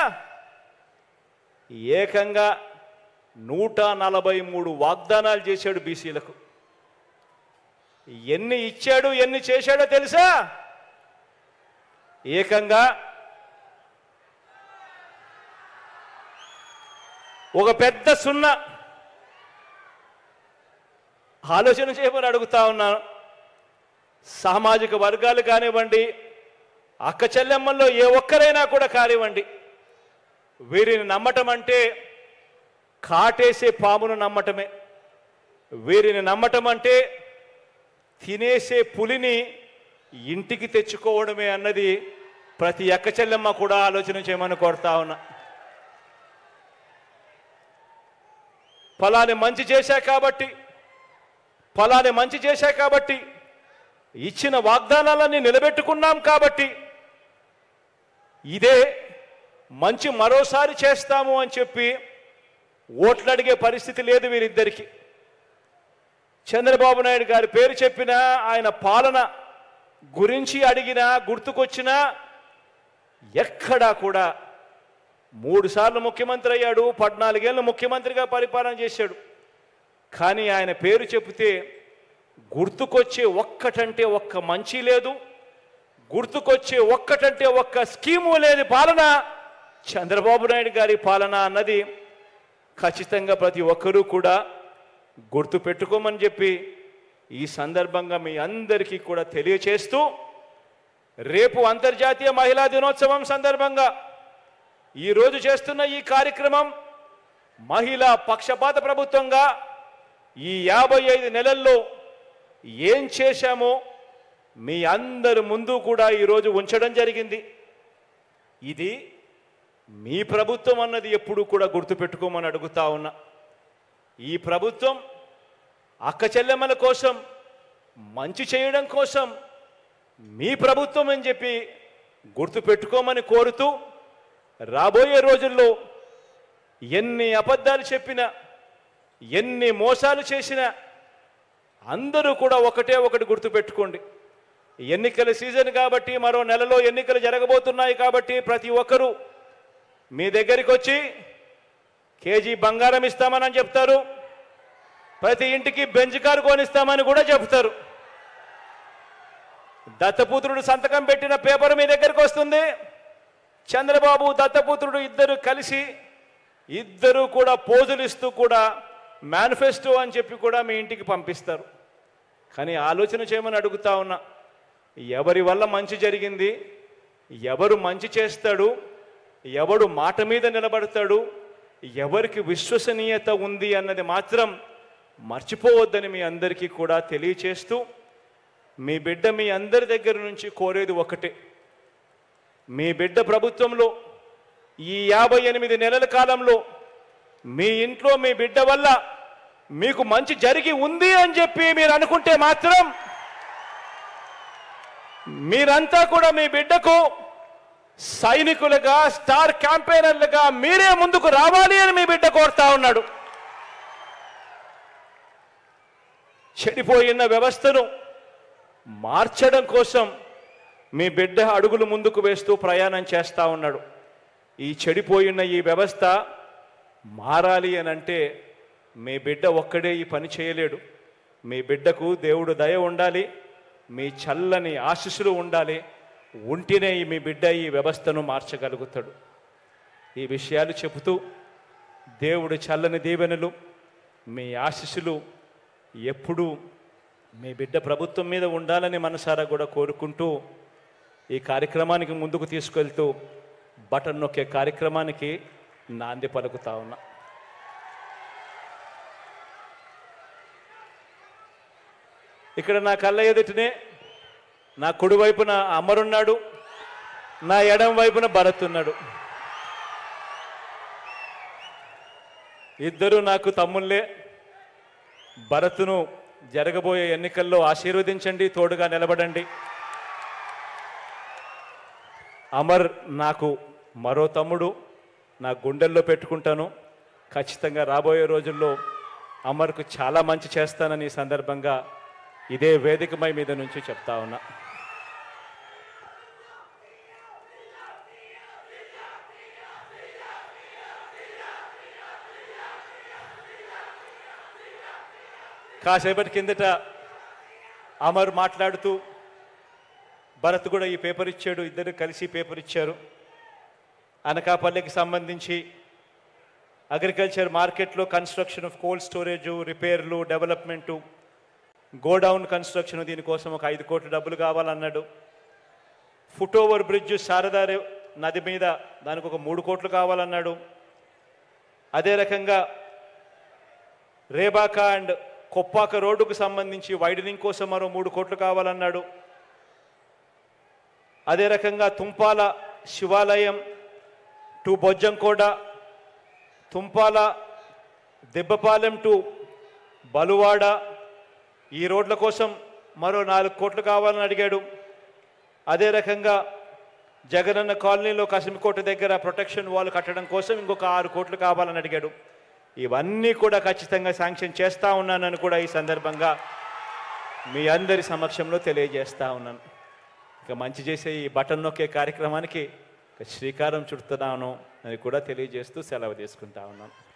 ఏకంగా నూట నలభై మూడు వాగ్దానాలు చేశాడు బీసీలకు ఎన్ని ఇచ్చాడు ఎన్ని చేశాడో తెలుసా ఏకంగా ఒక పెద్ద సున్నా ఆలోచన చేయమని అడుగుతా ఉన్నాను సామాజిక వర్గాలు కానివ్వండి అక్క చెల్లెమ్మల్లో ఏ ఒక్కరైనా కూడా కానివ్వండి వీరిని నమ్మటం అంటే కాటేసే పామును నమ్మటమే వీరిని నమ్మటం అంటే తినేసే పులిని ఇంటికి తెచ్చుకోవడమే అన్నది ప్రతి అక్క చెల్లెమ్మ కూడా ఆలోచన చేయమని కోరుతా ఉన్నా ఫలాని మంచి చేశా కాబట్టి ఫలాని మంచి చేశా కాబట్టి ఇచ్చిన వాగ్దానాలన్నీ నిలబెట్టుకున్నాం కాబట్టి ఇదే మంచి మరోసారి చేస్తాము అని చెప్పి ఓట్లు అడిగే పరిస్థితి లేదు వీరిద్దరికి చంద్రబాబు నాయుడు గారి పేరు చెప్పినా ఆయన పాలన గురించి అడిగినా గుర్తుకొచ్చినా ఎక్కడా కూడా మూడు సార్లు ముఖ్యమంత్రి అయ్యాడు పద్నాలుగేళ్ళు ముఖ్యమంత్రిగా పరిపాలన చేశాడు కానీ ఆయన పేరు చెబితే గుర్తుకొచ్చే ఒక్కటంటే ఒక్క మంచి లేదు గుర్తుకొచ్చే ఒక్కటంటే ఒక్క స్కీము లేని పాలన చంద్రబాబు నాయుడు గారి పాలన అన్నది ఖచ్చితంగా ప్రతి ఒక్కరూ కూడా గుర్తు పెట్టుకోమని చెప్పి ఈ సందర్భంగా మీ అందరికీ కూడా తెలియచేస్తూ రేపు అంతర్జాతీయ మహిళా దినోత్సవం సందర్భంగా ఈరోజు చేస్తున్న ఈ కార్యక్రమం మహిళా పక్షపాత ప్రభుత్వంగా ఈ యాభై ఐదు నెలల్లో ఏం చేశామో మీ అందరి ముందు కూడా ఈరోజు ఉంచడం జరిగింది ఇది మీ ప్రభుత్వం అన్నది ఎప్పుడు కూడా గుర్తుపెట్టుకోమని అడుగుతా ఉన్నా ఈ ప్రభుత్వం అక్క చెల్లెమ్మల కోసం మంచి చేయడం కోసం మీ ప్రభుత్వం అని చెప్పి గుర్తుపెట్టుకోమని కోరుతూ రాబోయే రోజుల్లో ఎన్ని అబద్ధాలు చెప్పినా ఎన్ని మోసాలు చేసినా అందరూ కూడా ఒకటే ఒకటి గుర్తుపెట్టుకోండి ఎన్నికల సీజన్ కాబట్టి మరో నెలలో ఎన్నికలు జరగబోతున్నాయి కాబట్టి ప్రతి ఒక్కరూ మీ దగ్గరికి వచ్చి కేజీ బంగారం ఇస్తామని చెప్తారు ప్రతి ఇంటికి బెంచ్ కారు కొనిస్తామని కూడా చెప్తారు దత్తపుత్రుడు సంతకం పెట్టిన పేపర్ మీ దగ్గరికి వస్తుంది చంద్రబాబు దత్తపుత్రుడు ఇద్దరు కలిసి ఇద్దరు కూడా పోజులు ఇస్తూ కూడా మేనిఫెస్టో అని చెప్పి కూడా మీ ఇంటికి పంపిస్తారు కానీ ఆలోచన చేయమని అడుగుతా ఉన్నా ఎవరి వల్ల మంచి జరిగింది ఎవరు మంచి చేస్తాడు ఎవడు మాట మీద నిలబడతాడు ఎవరికి విశ్వసనీయత ఉంది అన్నది మాత్రం మర్చిపోవద్దని మీ అందరికీ కూడా తెలియచేస్తూ మీ బిడ్డ మీ అందరి దగ్గర నుంచి కోరేది ఒకటే మీ బిడ్డ ప్రభుత్వంలో ఈ యాభై ఎనిమిది నెలల కాలంలో మీ ఇంట్లో మీ బిడ్డ వల్ల మీకు మంచి జరిగి ఉంది అని చెప్పి మీరు అనుకుంటే మాత్రం మీరంతా కూడా మీ బిడ్డకు సైనికులుగా స్టార్ క్యాంపెయినర్లుగా మీరే ముందుకు రావాలి అని మీ బిడ్డ కోరుతా ఉన్నాడు చెడిపోయిన వ్యవస్థను మార్చడం కోసం మీ బిడ్డ అడుగులు ముందుకు వేస్తూ ప్రయాణం చేస్తా ఉన్నాడు ఈ చెడిపోయిన ఈ వ్యవస్థ మారాలి అని అంటే మీ బిడ్డ ఒక్కడే ఈ పని చేయలేడు మీ బిడ్డకు దేవుడు దయ ఉండాలి మీ చల్లని ఆశీస్సులు ఉండాలి ఉంటేనే ఈ మీ బిడ్డ ఈ వ్యవస్థను మార్చగలుగుతాడు ఈ విషయాలు చెబుతూ దేవుడు చల్లని దీవెనలు మీ ఆశీస్సులు ఎప్పుడూ మీ బిడ్డ ప్రభుత్వం మీద ఉండాలని మనసారా కూడా కోరుకుంటూ ఈ కార్యక్రమానికి ముందుకు తీసుకెళ్తూ బటన్ నొక్కే కార్యక్రమానికి నాంది పలుకుతా ఉన్నా ఇక్కడ నా కళ్ళ ఎదుటినే నా కుడి వైపున అమరున్నాడు నా ఎడం వైపున భరత్ ఉన్నాడు ఇద్దరు నాకు తమ్ముళ్ళే భరత్ను జరగబోయే ఎన్నికల్లో ఆశీర్వదించండి తోడుగా నిలబడండి అమర్ నాకు మరో తమ్ముడు నా గుండెల్లో పెట్టుకుంటాను ఖచ్చితంగా రాబోయే రోజుల్లో అమర్కు చాలా మంచి చేస్తానని ఈ సందర్భంగా ఇదే వేదికమై మీద నుంచి చెప్తా ఉన్నా కాసేపటి కిందట అమర్ మాట్లాడుతూ భరత్ కూడా ఈ పేపర్ ఇచ్చాడు ఇద్దరు కలిసి పేపర్ ఇచ్చారు అనకాపల్లికి సంబంధించి అగ్రికల్చర్ మార్కెట్లో కన్స్ట్రక్షన్ ఆఫ్ కోల్డ్ స్టోరేజ్ రిపేర్లు డెవలప్మెంటు గోడౌన్ కన్స్ట్రక్షన్ దీనికోసం ఒక ఐదు కోట్ల డబ్బులు కావాలన్నాడు ఫుట్ ఓవర్ బ్రిడ్జ్ శారదా రే- నది మీద దానికి ఒక మూడు కోట్లు కావాలన్నాడు అదే రకంగా రేబాక అండ్ కొప్పాక రోడ్డుకు సంబంధించి వైడనింగ్ కోసం మరో మూడు కోట్లు కావాలన్నాడు అదే రకంగా తుంపాల శివాలయం టు బొజ్జంకోట తుంపాల దెబ్బపాలెం టు బలువాడ ఈ రోడ్ల కోసం మరో నాలుగు కోట్లు కావాలని అడిగాడు అదే రకంగా జగనన్న కాలనీలో కసిమికోట దగ్గర ప్రొటెక్షన్ వాల్ కట్టడం కోసం ఇంకొక ఆరు కోట్లు కావాలని అడిగాడు ఇవన్నీ కూడా ఖచ్చితంగా శాంక్షన్ చేస్తా ఉన్నానని కూడా ఈ సందర్భంగా మీ అందరి సమక్షంలో తెలియజేస్తా ఉన్నాను ఇక మంచి చేసే ఈ బటన్ నొక్కే కార్యక్రమానికి ఇక శ్రీకారం చుడుతున్నాను అని కూడా తెలియజేస్తూ సెలవు తీసుకుంటా ఉన్నాను